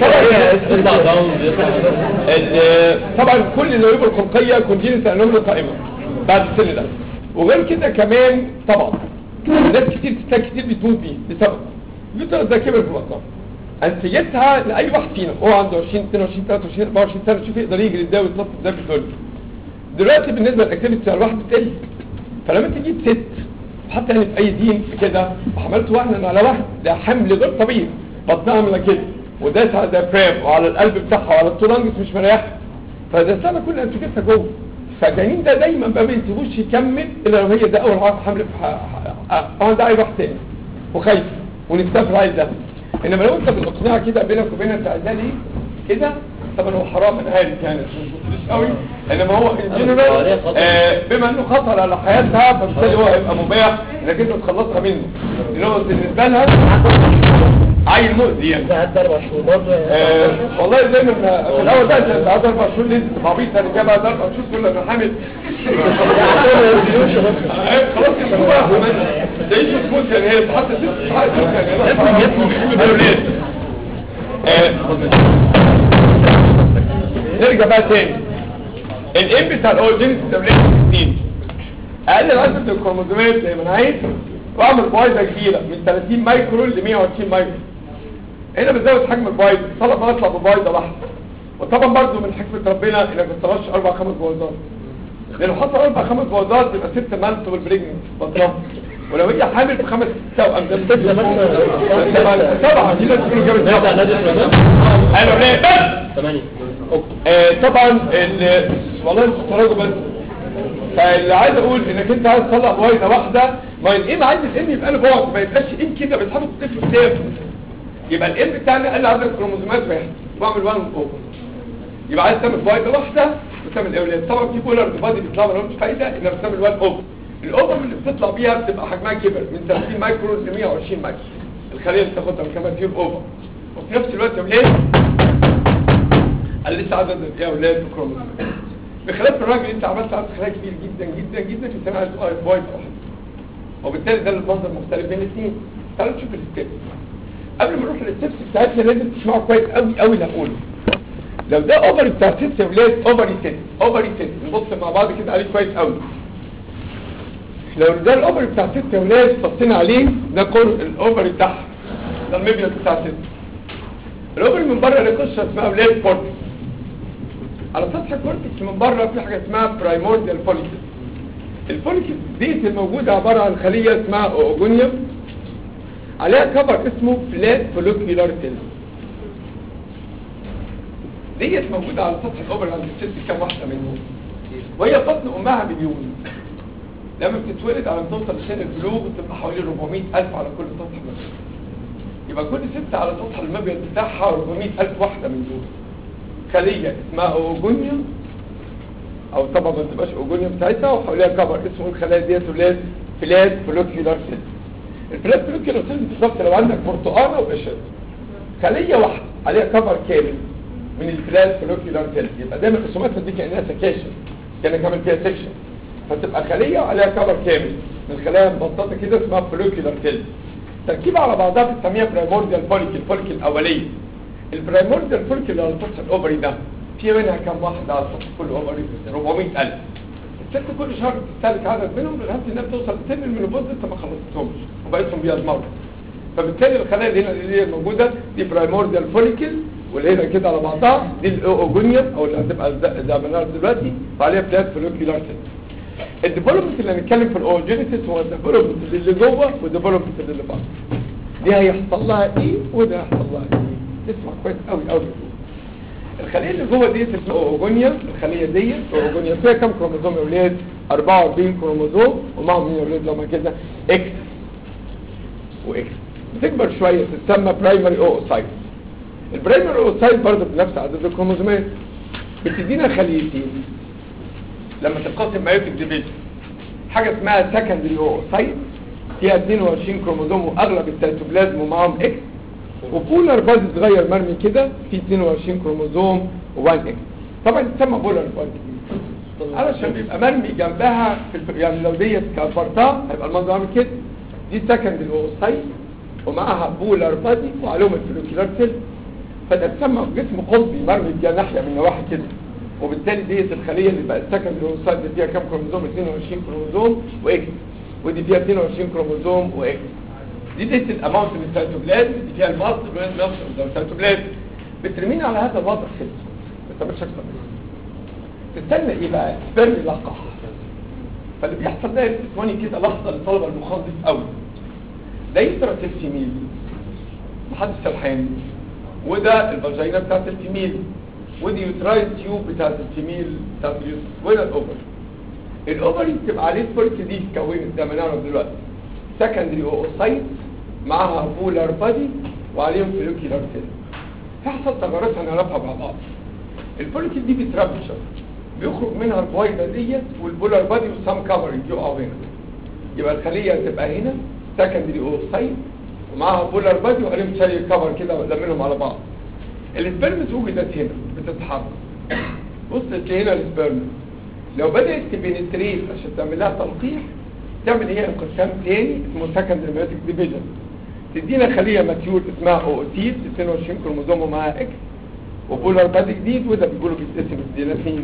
طبعا ال- طبعا كل النويب الخلقيه كونجينيت انومال قائمه بعد السن ده وغير كده كمان طبعا ناس كتير ستات كتير بتموت بيه بسبب اليوترس ده كبر في بطنها انسيتها لاي واحد فينا هو عنده 20 22 23 24 سنه شوف يقدر يجري ازاي ويتنطط ازاي في الدنيا دلوقتي بالنسبه للاكتيفيتي بتاع الواحد بتقل فلما تجيب ست حتى يعني في اي دين كده وحملت واحده على واحد ده حمل غير طبيعي بطنها عامله كده وداس على الديافرام وعلى القلب بتاعها وعلى التولانجس مش مريحه فده سنه كل انسجتها جوه فالجنين ده دايما ما بيسيبوش يكمل الا لو هي ده اول حمل في ح- ح- اه ده عايز واحد تاني وخايف ونفسها في العيل ده انما لو انت بتقنعها كده بينك وبينها انت عايزاه ليه كده طبعا هو حرام انا عارف يعني عشان ما تقوليش قوي انما هو ان جنرال آه بما انه خطر على حياتها فبالتالي هو هيبقى مباح انك انت تخلصها منه لان هو بالنسبه لها عيل مؤذي يعني قعدت اربع شهور برضه آه، والله زي ما إحنا في الاول بقى انت بعد اربع شهور ليه تبقى عبيط انا جاي بعد اربع شهور كل انا حامل آه، خلاص يبقى بقى كمان تعيش وتموت يعني هي تحط ست ساعات يعني أولاد. آه، نرجع بقى تاني الام بتاع الاورجينز تبليغ 60 اقلل عدد الكروموزومات زي ما انا عايز واعمل بويضه كبيره من 30 مايكرو ل 120 مايكرو هنا بتزود حجم البويضه طلب اطلع ببويضه واحده وطبعا برضو من حكمه ربنا انك ما تطلعش اربع خمس بويضات لان لو حصل اربع خمس بويضات يبقى ست مالتيبل بريجننت بطنها ولو هي حامل في خمس توأم ده ست سبعه في ناس بيقولوا جابت سبعه قالوا ليه بس ثمانية آه، طبعا ال- والله انتوا بتتفرجوا بس فاللي عايز اقول انك انت عايز تطلع بويضه واحده ما الام عايز الام يبقى له بعد ما يبقاش ام كده بيسحبوا الطفل قدام يبقى الام بتاعنا قال عدد الكروموزومات واحد واعمل 1 اوفر يبقى عايز تعمل بويضه واحده وتعمل اولاد طبعا في بولر بادي بيطلع ما لهمش فايده انك بتعمل 1 اوفر الاوفر اللي بتطلع بيها بتبقى حجمها كبر من 30 مايكرو ل 120 مايكرو الخليه اللي بتاخدها من كمان تيوب اوفر وفي نفس الوقت اولاد قال لسه عدد ايه اولاد وكروموزومات بخلاف الراجل انت عملت عدد خلايا كبير جدا جدا جدا في سنه عايز تقرا بويضه واحده وبالتالي ده المنظر مختلف بين الاثنين تعالوا نشوف الستيبس قبل ما نروح للستيبس بتاعتنا لازم تسمعوا كويس قوي قوي اللي هقوله لو ده اوفري بتاع ست يا ولاد اوفري ست اوفري ست نبص مع بعض كده عليه كويس قوي لو ده الاوفري بتاع ست يا ولاد بصينا عليه ده كل الاوفري بتاعها ده المبيض بتاع ست الاوفري من بره له قشره اسمها ولاد كورتكس على سطح الكورتكس من بره في حاجه اسمها برايمورديال فوليكل الفوليكل ديت الموجوده عباره عن خليه اسمها اوجونيوم عليها كفر اسمه فلات فوليكولار سيل ديت موجوده على سطح الاوفر عند الست كام واحده منهم وهي في بطن امها مليون لما بتتولد على ما توصل لسن البلوغ بتبقى حوالي 400 الف على كل سطح مبيض يبقى كل ست على سطح المبيض بتاعها 400 الف واحده من دول خليه اسمها اوجونيوم او طبعا ما تبقاش اوجونيوم بتاعتها وحواليها كفر اسمه الخلايا ديت ولاد فلات فلوكيولار سيل الفلات فلوكيولار سيل بالظبط لو عندك برتقانه وقشر خليه واحده عليها كفر كامل من الفلات فلوكيولار سيل يبقى دايما الرسومات دي كانها سكاشن كانك عامل فيها سكشن فتبقى خليه وعليها كفر كامل من الخلايا مبسطه كده اسمها فلوكيولار سيل تركيبها على بعضها بنسميها برايمورديال فوليكل الفوليكل الاوليه البرايمورديال فوليكل اللي على سطح الاوفري ده في منها كم واحده على سطح كل اوفري 400000 الست كل شهر بتستهلك عدد منهم لغايه انها بتوصل لسن المينوبوز لسه ما خلصتهمش وبقيتهم بيضمروا فبالتالي الخلايا اللي هنا اللي هي موجوده دي برايمورديال فوليكل واللي هنا كده على بعضها دي الاوجونيوم او اللي هتبقى زي ما بنعرف دلوقتي وعليها بلاد فوليكولار سيل الديفلوبمنت اللي هنتكلم في الاوجينيسيس هو الديفلوبمنت اللي جوه والديفلوبمنت اللي بره دي هيحصل لها ايه وده هيحصل لها ايه اسمع كويس قوي قوي الخليه اللي جوه ديت اسمها اوجونيا الخليه ديت اوجونيا فيها كام كروموزوم يا اولاد 44 كروموزوم ومعهم مين يا اولاد لما كده اكس واكس بتكبر شويه تتسمى برايمري اوسايت البرايمري اوسايت برضه بنفس عدد الكروموزومات بتدينا خليتين لما تنقسم مايوتيك ديفيجن حاجه اسمها سكندري اوسايت فيها 22 كروموزوم واغلب السيتوبلازم ومعاهم اكس وبولر بادي صغير مرمي كده في 22 كروموزوم و1 اكس طبعا يتسمى بولر بادي علشان بيبقى مرمي جنبها في الف... يعني لو ديت كبرتها هيبقى المنظر عامل كده دي سكندري اوسايت ومعاها بولر بادي وعليهم الفلوكيولار سيل فده اتسمى جسم قطبي مرمي بجناحيه ناحيه من نواحي كده وبالتالي ديت الخليه اللي بقت سكندري اوسايت دي فيها كام كروموزوم 22 كروموزوم واكس ودي فيها 22 كروموزوم واكس دي ديت الاماونت من السيتوبلازم دي فيها الماست من نفس السيتوبلازم بترمين على هذا الوضع كده ما تعملش اكتر من كده. تستنى ايه بقى سبرم يلقح فاللي بيحصل ده تسواني كده لحظه للطلبه المخضف قوي ده يترى الفيميل محدش سرحان وده الفاجينا بتاعت الفيميل ودي يوتراين تيوب بتاعت الفيميل بتاعت اليوتر وهنا الاوفر الاوفري بتبقى عليه سبورك دي اتكونت زي ما نعرف دلوقتي سكندري اوسايت معاها بولار بادي وعليهم فلوكيولار سيل تحصل تغيرات هنعرفها مع بعض الفوليكل دي بترابشر بيخرج منها البويضه ديت والبولار بادي والسام كفرنج يقعوا هنا يبقى الخليه تبقى هنا سكندري اوسايت ومعاها بولار بادي وعليهم سيل كفر كده لمنهم على بعض السبرمز وجدت هنا بتتحرك وصلت هنا السبرمز لو بدات تبنتريت عشان تعمل لها تلقيح تعمل هي انقسام تاني اسمه سكندري ميوتيك ديفيجن تدينا خليه ماتيور اسمها اوتيس 22 كروموزوم ومعاها اكس وبولار بادي جديد وده بيقولوا بيتقسم الديناسين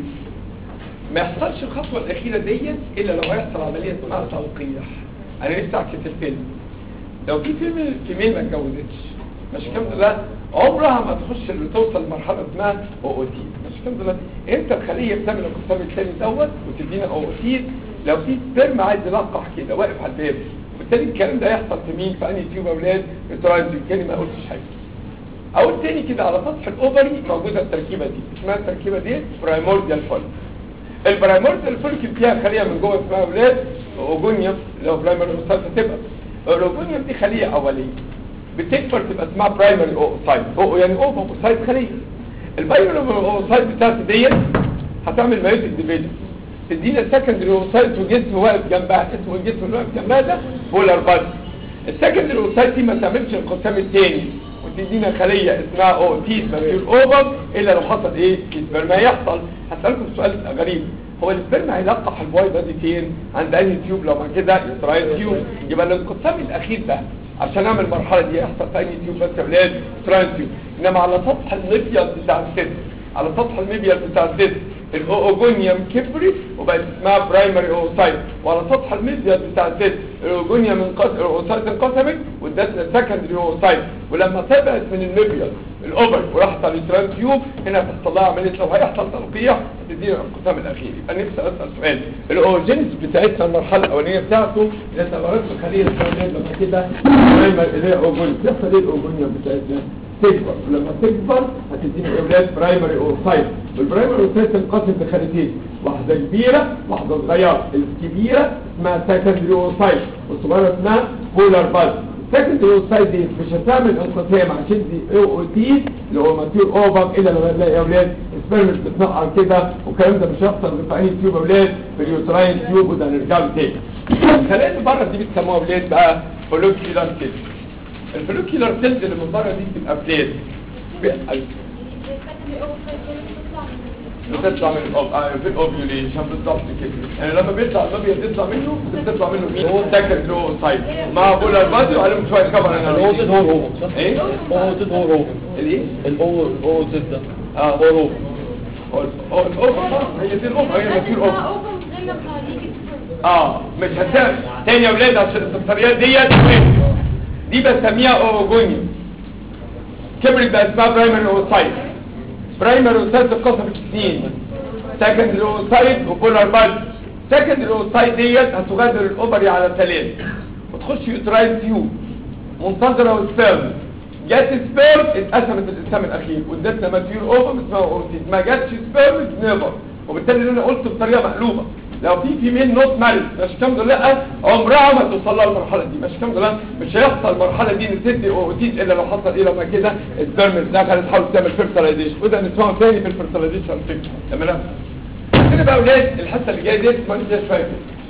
ما يحصلش الخطوه الاخيره ديت الا لو هيحصل عمليه اسمها تلقيح انا لسه عكس الفيلم لو في فيلم فيميل ما اتجوزتش مش كام ده عمرها ما تخش اللي توصل لمرحله اسمها اوتيس مش كام ده انت الخليه بتعمل الانقسام الثاني دوت وتدينا اوتيس لو في سبرم عايز يلقح كده واقف على الباب وبالتالي الكلام ده يحصل في مين في انهي تيوب اولاد الترايز الكلمه ما قلتش حاجه اقول تاني كده على سطح الاوفري موجوده التركيبه دي اسمها التركيبه دي برايمورديال فوليك البرايمورديال فوليك فيها خليه من جوه اسمها اولاد اوجونيوم لو برايمري اوسايت هتبقى الاوجونيوم دي خليه اوليه بتكبر تبقى اسمها برايمري اوسايت او يعني اوفر اوسايت خليه البرايمري اوسايت بتاعت ديت هتعمل مايوتيك ديفيجن تدينا سكندري اوسايت وجسم واقف جنبها اسمه الجسم اللي واقف جنبها ده بولار بادي السكندري اوسايت دي ما تعملش الانقسام الثاني وتدينا خليه اسمها اوتيس ماتيور اوفر الا لو حصل ايه السبرما يحصل هسالكم سؤال غريب هو السبرما هيلقح البويضه دي فين عند انهي تيوب لو ما كده يترايل تيوب يبقى الانقسام الاخير ده عشان اعمل المرحله دي يحصل في انهي تيوب بس يا ولاد ترايل تيوب انما على سطح المبيض بتاع الست على سطح المبيض بتاع الست الاوجونيوم كبرت وبقت اسمها برايمري اوسايت وعلى سطح المبيض بتاع الست الاوجونيوم انقسم الاوسايت انقسمت وادتنا سكندري اوسايت ولما تبعت من المبيض الاوفر وراحت على التران تيوب هنا هتحصل لها عمليه لو هيحصل تلقيح هتدينا الانقسام الاخير يبقى نفسي اسال سؤال الاوجينيس بتاعتنا المرحله الاولانيه بتاعته اللي تغيرت الخليه الثانيه لما كده برايمري اللي هي اوجونيوم تحصل ايه الاوجونيوم بتاعتنا تكبر ولما تكبر هتدينا اولاد برايمري اوسايت والبرايمري اوسايت تنقسم لخليتين واحده كبيره واحده صغيره الكبيره اسمها سكندري اوسايت والصغيره اسمها بولار باز السكندري اوسايت دي مش هتعمل انقسام عشان دي او تي اللي هو ماتيور اوفر الا لما نلاقي اولاد والسبرم بتتنقع كده والكلام ده مش هيحصل في اي تيوب اولاد في اليوتراين تيوب وده هنرجع له تاني الخلايا اللي بره دي بتسموها اولاد بقى فولوكيولار سيلز الفولوكيولار سيلز اللي من بره دي بتبقى فلات بتطلع من الأوب... آه في الاوفيوليشن بالظبط كده يعني لما بيطلع المبيض يطلع منه بتطلع منه مين هو سكند لو سايد مع بولار بادي وعليهم شويه كبر الاوتد هو الهومو صح؟ ايه الاوتد هو الهومو الايه الاو الاوتد ده اه هو الهومو هو هو الاوفر هي دي الاوفر هي دي الاوفر اه مش هتعمل تاني يا ولاد عشان السفريات ديت دي بسميها اوجونيوم كبرت بقى اسمها برايمري اوسايت برايمري اوسايت اتقسمت اثنين سكندري اوسايت وبولار باد سكندري اوسايت ديت هتغادر الاوفري على ثلاث وتخش يوتراين تيوب منتظره والسبرم جت سبيرم اتقسمت الانسان الاخير وادتنا ماتيور اوفر اسمها اورتيز ما جاتش سبيرم نيفر وبالتالي اللي انا قلته بطريقه مقلوبه لو في فيميل نوت مارد مش كام دول لا عمرها ما توصل لها المرحله دي مش كام دول مش هيحصل المرحله دي ان تدي اوتيز الا لو حصل ايه لما كده السبيرم دخلت تحاول تعمل فيرتلايزيشن وده نسمعه تاني في الفيرتلايزيشن فكره تمام كده بقى اولاد الحصه اللي جايه دي اسمها شويه كده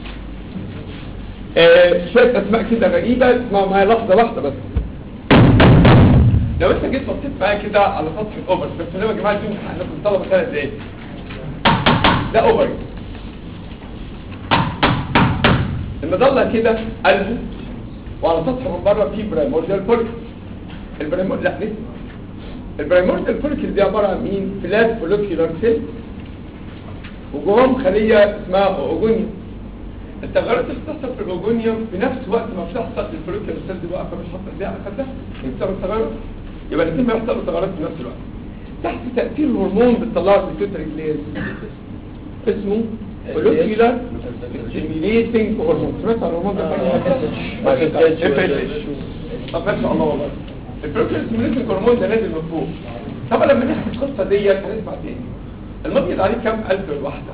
آه شويه اسماء كده غريبه اسمعوا معايا لحظه واحده بس لو انت جيت بصيت معايا كده على سطح الاوفر بس يا جماعه دي امتحانات الطلبه ثلاث دقايق ده اوفر المظله كده قلبه وعلى سطح من بره فيه برايمورديال فوليكل البرايمور لا لسه البرايمورديال فوليكل دي عباره عن مين فلات فوليكولار سيل وجواهم خليه اسمها اوجونيوم التغيرات اللي بتحصل في الاوجونيوم في نفس وقت ما بتحصل الفوليكولار سيل دي واقفه مش حاطه ايديها على خدها بسبب التغيرات يبقى الاثنين بيحصلوا تغيرات في نفس الوقت تحت تاثير هرمون بتطلعه البيتوتري جلاند اسمه فوليكولار ستيميليتنج هرمون سمعت عن الهرمون ده ما اف اتش طب ما شاء الله والله الفوليكولار ستيميليتنج هرمون ده نازل من فوق طبعا لما نحكي القصه ديت هنسمع تاني المبيض عليه كام الف الواحده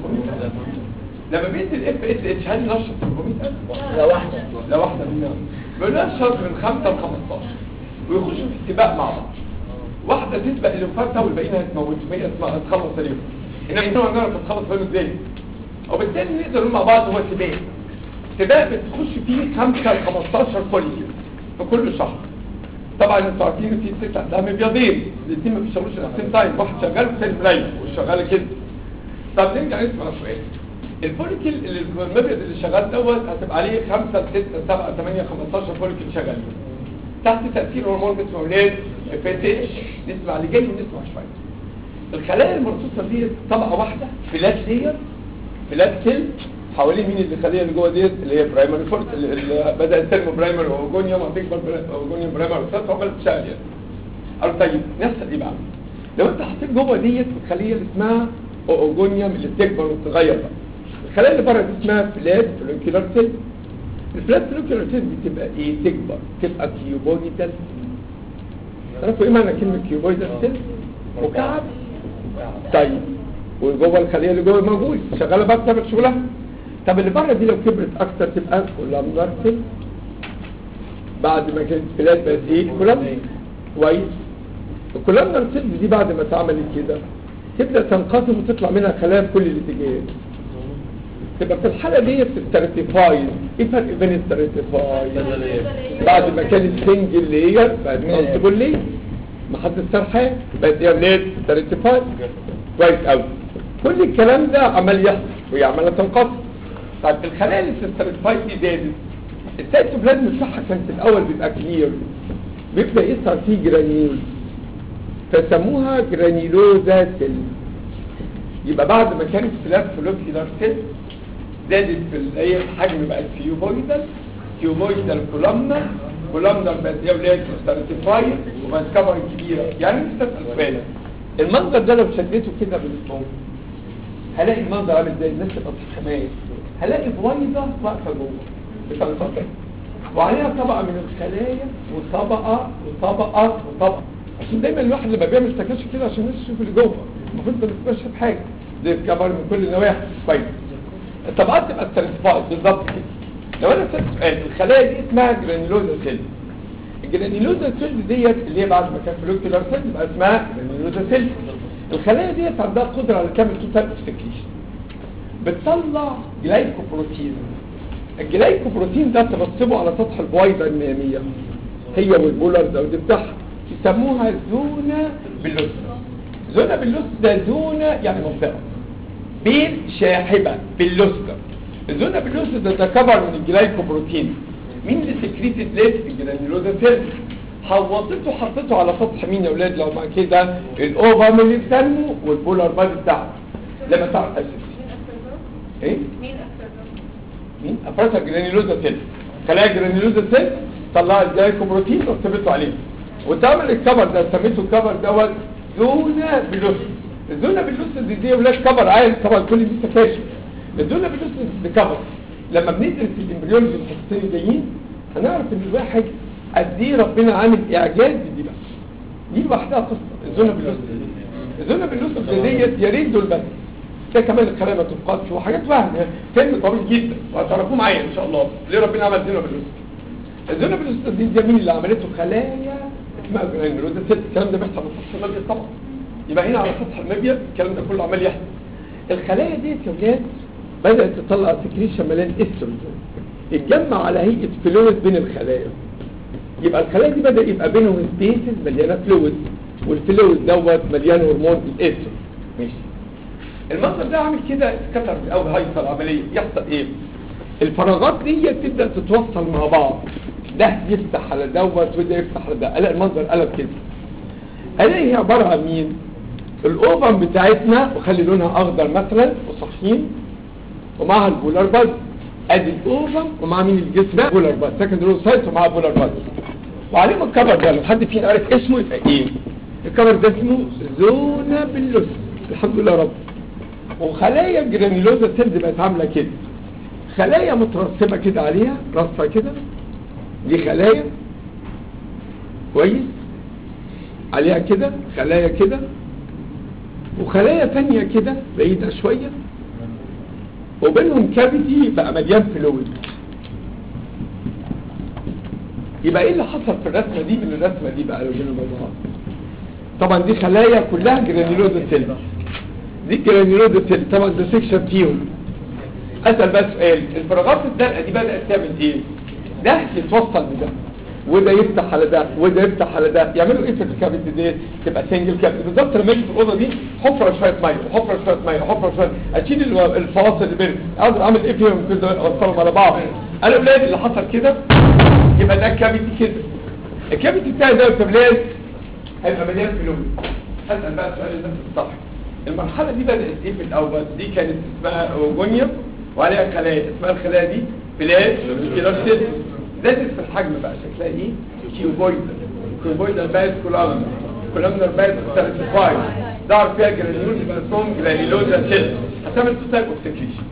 لما بيدي الاف اس اتش هل نشط 400000 لا واحدة لا واحده منهم بيقول لها نشط من 5 ل 15 ويخشوا في سباق مع بعض واحده تسبق اللي فاتها والباقيين هتموت هي اسمها هتخلص عليهم انما انتوا هنعرف نتخلص عليهم ازاي وبالتالي نقدر نقول مع بعض هو سباق سباق بتخش فيه 5 ل 15 فوليكل في كل شهر طبعا انتوا عارفين في ست عندها مبيضين الاثنين ما بيشتغلوش نفسين تايم واحد شغال والثاني مريح وشغال كده طب نرجع نسمع سؤال الفوليكل اللي المبيض اللي شغال دوت هتبقى عليه 5 6 7 8 15 فوليكل شغالين تحت تأثير هرمون اسمه اولاد اف اس اتش نسمع اللي جاي ونسمع شويه الخلايا المرصوصه دي طبقه واحده فلات لير فلات سيل حوالين مين اللي الخليه اللي جوه ديت اللي هي برايمري فورت اللي بدات تنمو برايمري اوجونيوم هتكبر اوجونيوم برايمري فورت وعملت تشتغل يعني قالوا طيب نحصل ايه بقى لو انت حطيت جوه ديت الخليه اللي اسمها اوجونيوم اللي بتكبر وتتغير بقى الخلايا اللي بره دي اسمها فلات فوليكولار سيل الفلات فوليكولار سيل بتبقى ايه تكبر تبقى كيوبويدال تعرفوا ايه معنى كلمه كيوبويدال سيل مكعب طيب وجوه الخليه اللي جوه موجود شغاله بقى بتعمل شغلها طب اللي بره دي لو كبرت اكتر تبقى كولامنر سيل بعد ما كانت فلات بقت ايه كولامنر كويس الكولامنر سيل دي بعد ما اتعملت كده تبدا تنقسم وتطلع منها خلايا في كل الاتجاهات تبقى في الحالة دي بتستراتيفايز ايه الفرق بين الستراتيفايز بعد ما كانت سنجل لير بقت مالتيبل لير ما حد استرحاه بقت يا ولاد ستراتيفايز كويس قوي كل الكلام ده عمال يحصل وهي عماله تنقسم طيب الخلايا اللي بتستراتيفايز دي زادت السيتوبلازم بتاعها كان في الاول بيبقى كلير بيبدا يظهر فيه جرانيول فسموها جرانيلوزا سيل يبقى بعد ما كانت فلات فلوكيلار سيل زادت في هي الحجم بقت كيوبويدال كيوبويدال كولامنا كولامنا بقت يا ولاد ستراتيفايد وبقت كبر كبيره يعني انت تسال سؤال المنظر ده لو شديته كده بالصوم هلاقي المنظر عامل ازاي الناس تبقى بتتخماس هلاقي بويضه واقفه جوه بتنفصل وعليها طبقه من الخلايا وطبقه وطبقه وطبقه عشان دايما الواحد لما بيعمل استكشاف كده عشان الناس تشوف اللي جوه المفروض ما تبقاش بحاجه زي الكبر من كل النواحي كويس الطبقات تبقى ستراتيفايد بالظبط كده لو انا سألت سؤال الخلايا دي اسمها جرانيلوزا سيل الجرانيلوزا سيل ديت اللي هي بعد ما كان فلوكيولار سيل يبقى اسمها جرانيلوزا سيل الخلايا ديت عندها قدره على تعمل توتال سكريشن بتطلع جلايكوبروتين الجلايكوبروتين ده ترسبه على سطح البويضه الناميه هي والبولر ده ودي بتاعها يسموها زونا بلوسا زونا بلوسا ده زونا يعني منطقه بين شاحبه باللوسكر الزونا باللوسكر ده تكبر من الجلايكوبروتين مين اللي سكريتد ليه الجرانيولوزا سيل حوطته حطيته على سطح مين يا اولاد لو مع كده الاوفر اللي في دمه والبولار بادي بتاعه لما تعرف اسف ايه مين اكتر مين افرازها جرانيولوزا سيل خلايا جرانيولوزا سيل طلعت الجلايكوبروتين ورتبته عليه وتعمل الكفر ده سميته الكفر دوت زونا بلوس الزونا بلوس دي دي ولاد كفر عادي طبعا كل دي سكاشن الزونا بلوس دي كفر لما بندرس الامبريولوجي الحصتين الجايين هنعرف ان الواحد قد ايه ربنا عامل اعجاز دي بس دي لوحدها قصه الزونا بلوس دي الزونا بلوس ديت يا ريت دول بس ده كمان الخلايا ما تبقاش وحاجات وهم فيلم طويل جدا وهتعرفوه معايا ان شاء الله ليه ربنا عمل زونا بلوس الزونا بلوس دي ده مين اللي عملته خلايا اسمها جرانيولوزا سيل الكلام ده بيحصل على سطح المبيض طبعا يبقى هنا على سطح المبيض الكلام ده كله عمال يحصل الخلايا ديت يا ولاد بدات تطلع سكريشن مليان استروجين اتجمع على هيئه فلويد بين الخلايا يبقى الخلايا دي بدا يبقى بينهم سبيسز مليانه فلويد والفلويد دوت مليان هرمون الاستروجين ماشي المنظر ده عامل كده اتكسر او هيحصل عمليه يحصل ايه الفراغات دي تبدا تتوصل مع بعض ده يفتح على دوت وده يفتح على ده الاقي المنظر قلب كده الاقي هي عباره عن مين الاوفم بتاعتنا وخلي لونها اخضر مثلا وصحين ومعها البولار باز ادي الاوفم ومع مين الجسم ده بولار باز سكند رو سايت ومعها بولار باز وعليهم الكفر ده لو حد فينا عارف اسمه يبقى ايه الكفر ده اسمه زونا بلوس الحمد لله رب وخلايا الجرانيولوزا سيلز بقت عامله كده خلايا مترسبه كده عليها رصه كده دي خلايا كويس عليها كده خلايا كده وخلايا تانية كده بعيدة شوية وبينهم كافيتي بقى مليان فلويد يبقى ايه اللي حصل في الرسمة دي من الرسمة دي بقى لو جينا بعض طبعا دي خلايا كلها جرانيولوزا سيل دي جرانيولوزا سيل طبعا ده سيكشن فيهم اسال بقى سؤال الفراغات الزرقاء دي بدات تعمل ايه ده يتوصل بده وده يفتح على ده وده يفتح على ده يعملوا ايه في الكابيتي دي تبقى سنجل كابيتي بالظبط لما اجي في الاوضه دي حفره شويه ميه وحفره شويه ميه وحفره شويه اشيل الو- الفواصل اللي بينهم اقدر اعمل ايه فيهم كده اوصلهم على بعض انا اولاد اللي حصل كده يبقى ده كابيتي كده الكابيتي بتاعي ده يا اولاد هيبقى مليان فلويد اسال بقى سؤال الناس السطح المرحله دي بدات ايه في الاول دي كانت اسمها اوجونيا وعليها خلايا اسمها الخلايا دي بلاد كده سيل زادت في الحجم بقى شكلها ايه كيوبويدال كيوبويدال بايت كولامنر كولامنر بايت سيرتيفايد ظهر فيها جرانيول يبقى اسمهم جرانيولوزا سيل هتعمل تو تايب اوف سكريشن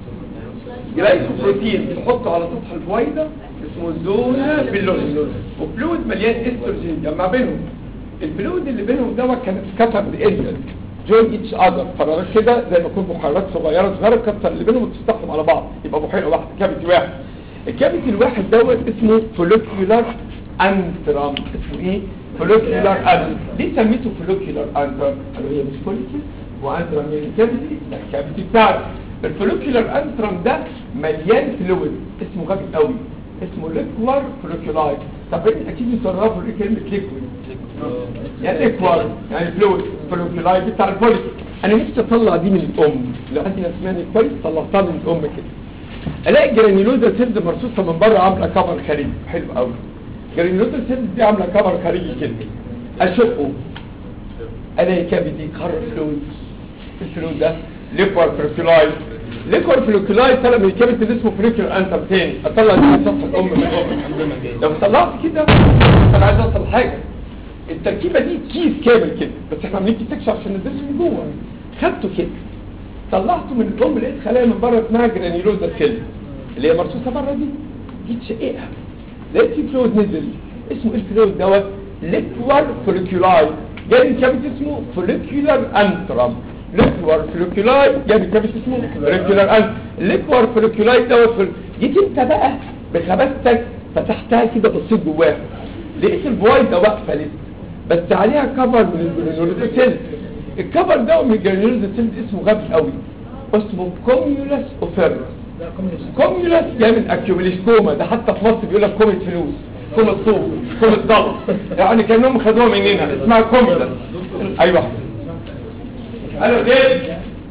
جلايكوبروتين بنحطه على سطح البويضه اسمه زونا بيلوز وفلويد مليان استروجين جمع بينهم الفلويد اللي بينهم دوت كانت كتر اريال جوين اتش اذر فراغات كده زي ما يكون بحيرات صغيره صغيره كتر اللي بينهم وتفتحهم على بعض يبقى بحيره واحده كافيتي واحد الكافيتي الواحد دوت اسمه فولوكيولار انترام اسمه ايه فولوكيولار انترام ليه سميته فولوكيولار انترام قالوا هي مش فوليكيول وانترام يعني كافيتي لا الكافيتي بتاعته الفولوكيولار انترام ده مليان فلويد اسمه غبي قوي اسمه ليكوار فولوكيولاي طب انت اكيد بتصرفوا ايه كلمه ليكويد يعني ليكوار يعني فلويد فولوكيولاي بتاع الفوليك انا نفسي اطلع دي من الام لو عندي اسمعني كويس طلعتها من الام كده الاقي جرانيولوزا سيلز مرصوصه من بره عامله كفر خارجي حلو قوي جرانيولوزا سيلز دي عامله كفر خارجي كده اشقه الاقي كافيتي خرج فلويد الفلويد ده ليكوار فلوكيولاي ليكوار فلوكيولاي طلع من الكافيتي اللي اسمه فلوكيول انتر تاني اطلع دي من سطح الام من الام لو طلعت كده انا عايز اوصل حاجه التركيبه دي كيس كامل كده بس احنا عاملين كيس سكشن عشان ندرسه من جوه خدته كده طلعته من الام لقيت خلايا من بره اسمها جرانيولوزا سيل اللي هي مرصوصه بره دي جيت شقيقها لقيت في فلويد نزل اسمه ايه الفلويد دوت ليكوار فوليكولاي جاي من كابيت اسمه فوليكولار انترام ليكوار فوليكولاي جاي من كابيت اسمه فوليكولار انترام ليكوار فوليكولاي دوت فول- جيت انت بقى بخباستك فتحتها كده بصيت جواها لقيت البوايضه واقفه لسه بس عليها كفر من الجرانيولوزا سيل الكفر ده من الجرانيولوز سيلز اسمه غبي قوي اسمه كوميولاس اوفيرس كوميولاس جاي من اكيوميليش كوما ده حتى في مصر بيقول لك كومة فلوس كومة صوف كومة ضغط يعني كانهم خدوها مننا اسمها كوميولاس ايوه انا زيد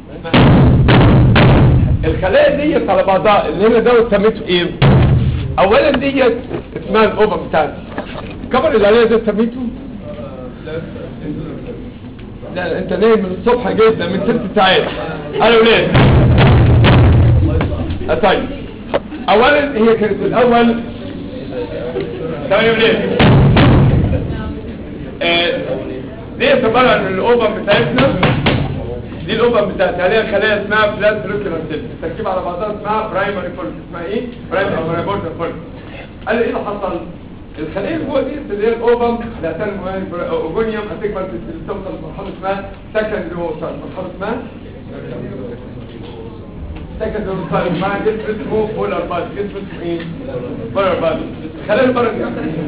الخلايا ديت على بعضها اللي هنا دوت سميته ايه اولا ديت اسمها الاوفر بتاعتي الكفر اللي عليها ده سميته لا لا، انت نايم من الصبح جدا من ست ساعات انا ولاد آه، طيب اولا هي كانت الاول تمام يا ولاد آه، دي عباره عن الاوفر بتاعتنا دي الاوفر بتاعتها عليها خلايا اسمها بلاد فلوكيولار سيل التركيب على بعضها اسمها برايمري فولك اسمها ايه برايمري او فولك قال لي ايه اللي حصل الخليه اللي جوه دي اللي هي الاوفم هتعمل اوجونيوم هتكبر في- توصل لمرحله اسمها سكندري ووتر مرحله اسمها سكندري ووتر مع جسم اسمه بولار باد جسم اسمه ايه بولار باد الخلايا اللي بره دي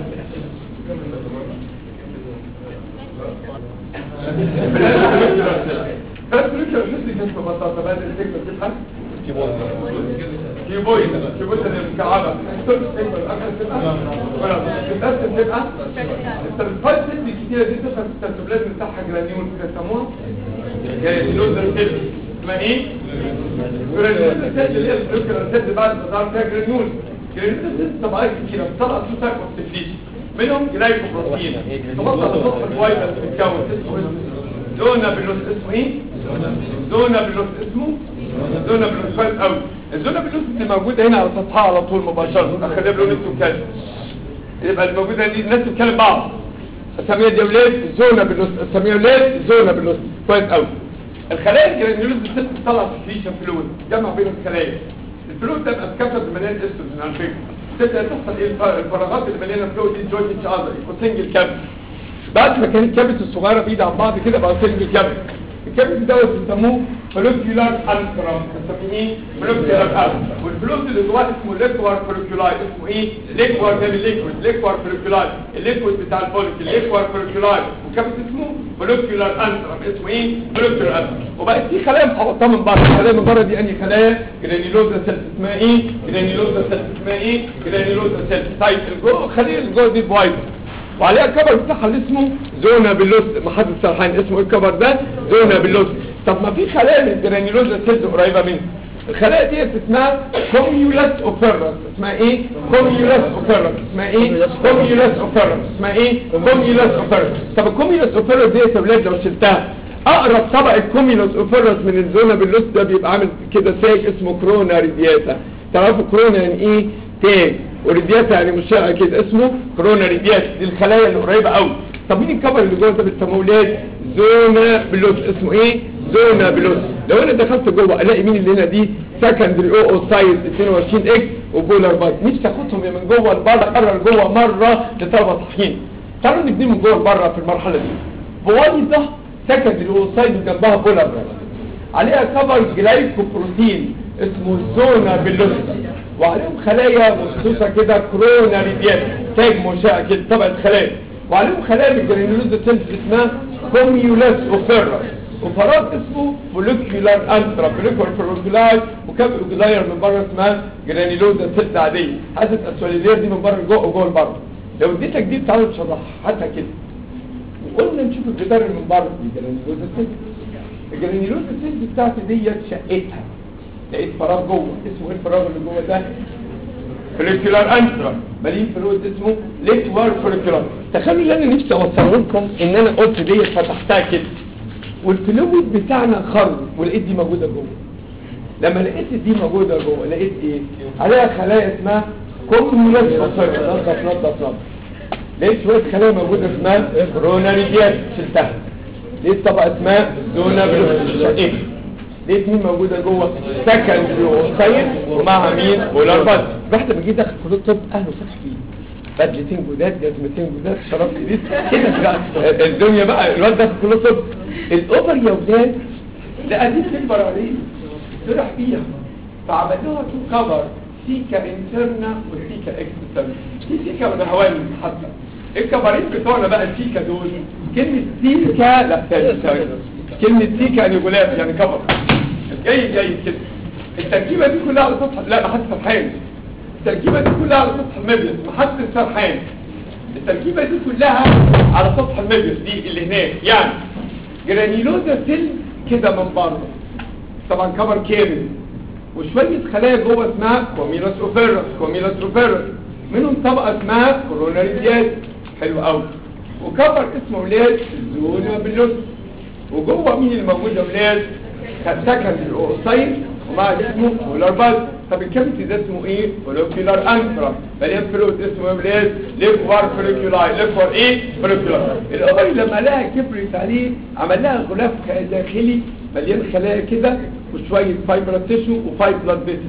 ثلاث فلوكيولار سيل كانت ببساطه بعد التكبر تبقى كيبويد كيبويد اللي مكعبة تكبر الأكل تبقى تتقسم تبقى السلفايد سيل الكتيرة دي تفهم السيتوبلازم بتاعها جرانيول كده يسموها جرانيولوز سيل اسمها ايه؟ جرانيولوز سيل اللي هي الفلوكيولار سيل بعد ما ظهر فيها جرانيول جرانيولوز سيل طبعا كتيرة بتطلع تو تايب اوف سيفليشن منهم جلايكوبروتين توصل لصف الفايبر اللي بتتكون اسمه إيه؟ زونا بلوس اسمه ايه؟ زونا بلوس اسمه زونا بلوس كويس قوي الزونا بلوس اللي موجوده هنا على سطحها على طول مباشره خليها بلون اسمه كده يبقى الموجوده دي الناس بتتكلم بعض اساميها دي اولاد زونا بلوس اساميها اولاد زونا بلوس كويس قوي الخلايا الجرانيولوز بتطلع بتطلع سكريشن فلويد جمع بين الخلايا الفلويد ده بيبقى اتكسر مليان استروجين على فكره تبدا تحصل ايه الف- الفراغات اللي مليانه فلويد دي جوينت اتش اذر يبقوا سنجل كابس بعد ما كانت الكبس الصغيره بعيد عن بعض كده بقى سنجل كبس الكبس دوت بيسموه فولوكيولار الكرام بنسميه فولوكيولار الكرام والفلويد اللي جواه اسمه ليكوار فولوكيولاي اسمه ايه ليكوار ده الليكويد ليكوار فولوكيولاي الليكويد بتاع الفوليك الليكوار فولوكيولاي والكبس اسمه فولوكيولار الكرام اسمه ايه فولوكيولار الكرام وبقت في خلايا محوطه من بره الخلايا من بره دي انهي خلايا جرانيولوزا سيلز اسمها ايه جرانيولوزا سيلز اسمها ايه جرانيولوزا سيلز طيب الجو الخليه اللي جوه دي بوايت وعليها الكفر بتاعها اللي اسمه زونا بلوس ما حد سرحان اسمه ايه الكفر ده زونا بلوس طب ما في خلايا من الجرانيولوزا سيلز قريبه منه الخلايا دي اسمها كوميولاس اوفيرس اسمها ايه كوميولاس اوفيرس اسمها ايه كوميولاس اوفيرس اسمها ايه كوميولاس اوفيرس طب الكوميولاس اوفيرس دي يا ولاد لو شلتها اقرب طبق الكوميولاس اوفيرس من الزونا بلوس ده بيبقى عامل كده سايق اسمه كرونا ريدياتا تعرفوا كرونا يعني ايه تاج وريدياتا يعني مشاع كده اسمه كورونا ريدياتا دي الخلايا اللي قريبه قوي طب مين الكفر اللي جوه ده بيسموه ولاد زونا بلوس اسمه ايه زونا بلوس لو انا دخلت جوه الاقي مين اللي هنا دي سكندري او او سايز 22 اكس وبولار بايت نفسي اخدهم يا من جوه لبره اقرر جوه مره لطلبه صحيين تعالوا نبني من جوه لبره في المرحله دي بويضه سكندري او سايز وجنبها بولار بايت عليها كفر جلايكوبروتين اسمه زونا بلوس وعليهم خلايا مخصوصة كده كرونا ريديات تاج مشاع كده طبقة خلايا وعليهم خلايا من الجرانيولوز سيلز اسمها كوميولاس اوفيرس وفراغ اسمه فوليكيولار انترا فوليكولار فوليكولاي وكاب اوجلاير من بره اسمها جرانيولوز سيلز عادية حاسة الاسواليدير دي من بره لجوه وجوه لبره لو اديتك دي تعالوا نشرحها حتى كده وقلنا نشوف الجدار اللي من بره دي جرانيولوز سيلز الجرانيولوز سيلز بتاعتي ديت شقتها لقيت فراغ جوه اسمه ايه الفراغ اللي جوه ده فوليكولار انترا مليء فلويد اسمه ليكوار فوليكولار تخيلوا اللي انا نفسي اوصله لكم ان انا قلت ديت فتحتها كده والفلويد بتاعنا خرج ولقيت دي موجوده جوه لما لقيت دي موجوده جوه لقيت ايه عليها خلايا اسمها كوميولاس اوفيرس نضف نضف نضف لقيت شويه خلايا موجوده اسمها كوروناري ديات شلتها لقيت طبقه اسمها زونا بلوس ايه لقيت مين موجوده جوه سكندري اوسايد ومعها مين بولار رحت لما جيت داخل كليه الطب اهله فتح فيه بدلتين جداد جزمتين جداد شراب جديد كده بقى الدنيا بقى الواد داخل كليه الطب الاوفر يا ولاد لقى دي بتكبر عليه طلع فيها فعملوها تو كفر سيكا انترنا وسيكا اكسترنا في سيكا من هواني حتى الكبارين بتوعنا بقى السيكا دول كلمة سيكا لا ثاني ثاني كلمة سيكا يعني غلاف يعني كبر جاي جاي كده التركيبة دي كلها على سطح لا ما حدش سرحان التركيبة دي كلها على سطح المبيض ما حدش سرحان التركيبة دي كلها على سطح المبيض دي اللي هناك يعني جرانيلوزا سيل كده من بره طبعا كبر كامل وشوية خلايا جوه اسمها كوميلاس اوفيرس كوميلاس اوفيرس منهم طبقة اسمها كوروناري دياز حلو قوي وكبر اسمه ولاد زونا باللوس وجوه مين اللي موجود يا ولاد سكند الاوسايد ومع اسمه بولار باز طب الكافيتي ده اسمه ايه فولوكيولار انترا مليان فلويد اسمه ايه ولاد ليكوار فولوكيولاي ليكوار ايه فولوكيولاي الاوفري لما لها كبرت عليه عمل لها غلاف داخلي مليان خلايا كده وشويه فايبر تيشو وفايبر فيسل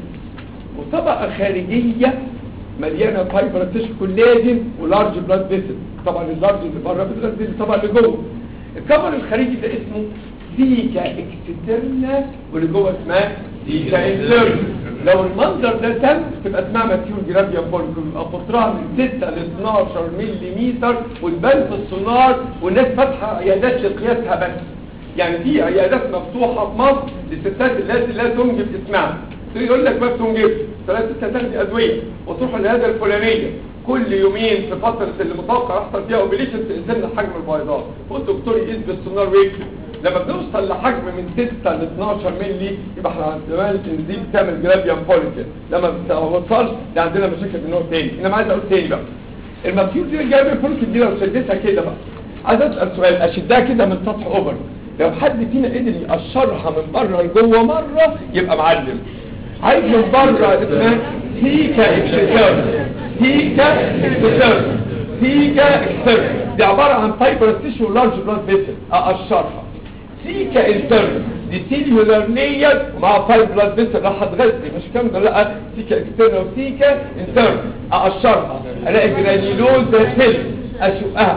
وطبقه خارجيه مليانه فايبر تيشو كولاجين ولارج بلاد فيسل طبعا اللارج اللي بره بتغذي الطبقه اللي جوه الكفر الخارجي ده اسمه سيكا اكسترنا واللي جوه اسمها سيكا انترنا لو المنظر ده تم تبقى اسمها ماتيول جرافيا فولكم يبقى قطرها من 6 ل 12 ملم وتبان في السونار والناس فاتحه عيادات لقياسها بس يعني في عيادات مفتوحه في مصر للستات التي لا تنجب اسمها يقول لك ما بتنجب ثلاث ستات تاخدي ادويه وتروح العياده الفلانيه كل يومين في فترة اللي متوقع يحصل فيها اوبليشن تقسم حجم البيضات والدكتور يقيس بالسونار ويكتب لما بنوصل لحجم من 6 ل 12 مللي يبقى احنا عندنا ان دي بتعمل جرافيان فوليكل لما بتوصلش ده عندنا مشاكل من نوع تاني انا عايز اقول تاني بقى المفيول دي الجرافيان فوليكل دي لو شدتها كده بقى عايز اسال سؤال اشدها كده من سطح اوفر لو حد فينا قدر يقشرها من بره لجوه مره يبقى معلم عايز من بره اسمها سيكا اكسترن سيكا اكسترن سيكا اكسترن دي عبارة عن فايبر تيشو لارج بلاد فيسل اقشرها سيكا انترن دي سيلولار لير مع فايبر بلاد فيسل راح تغذي مش كام ده لا سيكا اكسترن وسيكا انترن اقشرها الاقي جرانيلوز سيل اشقها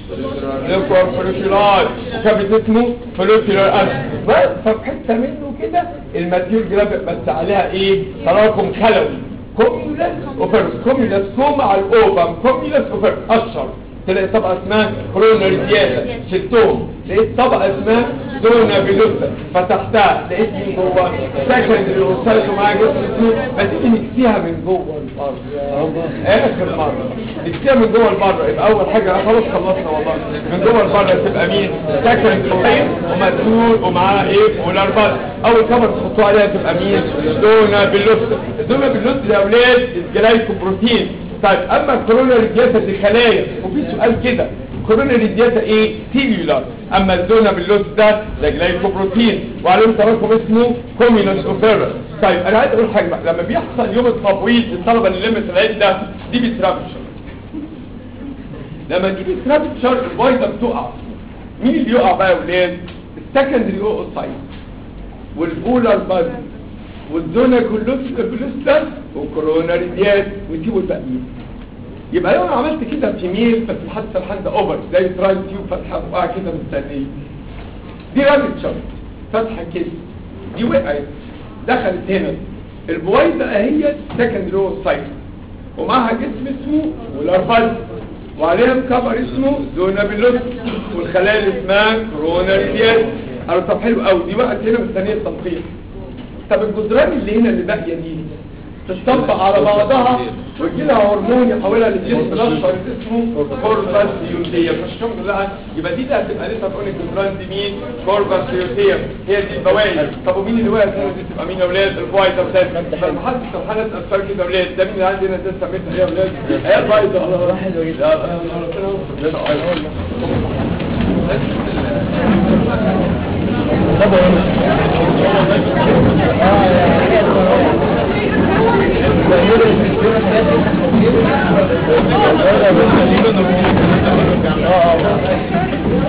ليكوار فوليكولار وكابت اسمه فوليكولار أنت بس ففي حته منه كده الماتيول جرافيك بس عليها ايه تراكم خلوي كوميولاس اوفيرس كوميولاس كوم على الاوفم كوميولاس اوفيرس اشهر تلاقي طبقه اسمها كوروناري دياتا شلتهم لقيت طبقه اسمها زونا فيلوسا فتحتها لقيت من جوه سكندري اوسايتو معاها جسم اسمه ما تيجي نكسيها من جوه البر اخر مره نكسيها من جوه البر يبقى اول حاجه خلاص خلصنا والله من جوه البر تبقى مين سكندري اوسايتو ومسؤول ومعاها ايه والاربعه اول كفر تحطوها عليها تبقى مين زونا فيلوسا الزونا فيلوسا يا اولاد الجلايكوبروتين طيب اما الكوروناري دياتا دي خلايا وفي سؤال كده الكوروناري دياتا ايه سيلولار اما الزونا باللوس ده ده جلايكوبروتين وعليهم تراكم اسمه كومينوس اوفيرا طيب انا عايز اقول حاجه بقى لما بيحصل يوم التبويض الطلبه اللي لمت العيد ده دي بترابشر لما تجيب ترابشر البيضه بتقع مين اللي يقع بقى يا ولاد السكندري اوسايت والبولار باز والزونا كلوستا وكوروناري ديات ويسيبوا الباقيين يبقى لو انا عملت كده في ميل بس محدش سرحان ده اوفر زي تراي تيوب فتحه وقع كده مستنيه دي رابط شرط فتحه كده دي وقعت دخلت هنا البويضه اهي سكند رو سايت ومعها جسم اسمه والارباز وعليها كفر اسمه زونا باللوس والخلايا اللي اسمها كوروناري ديات قالوا طب حلو قوي دي وقعت هنا مستنيه التنقيح طب الجدران اللي هنا اللي باقيه دي تطبق على بعضها ويجي لها هرمون يحولها للجسم الاصفر اسمه كورباس يوتيم مش كم لها يبقى دي اللي هتبقى لسه تقول الجدران دي مين كورباس يوتيم هي دي البواقي طب ومين اللي وقعت هنا دي تبقى مين يا اولاد البوايضه بتاعت فالمحدث سبحانه الاسفار كده يا اولاد ده مين اللي عندي هنا ده سميتها ايه يا اولاد هي البايضه حلوه جدا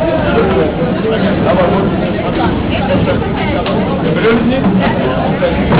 برنسي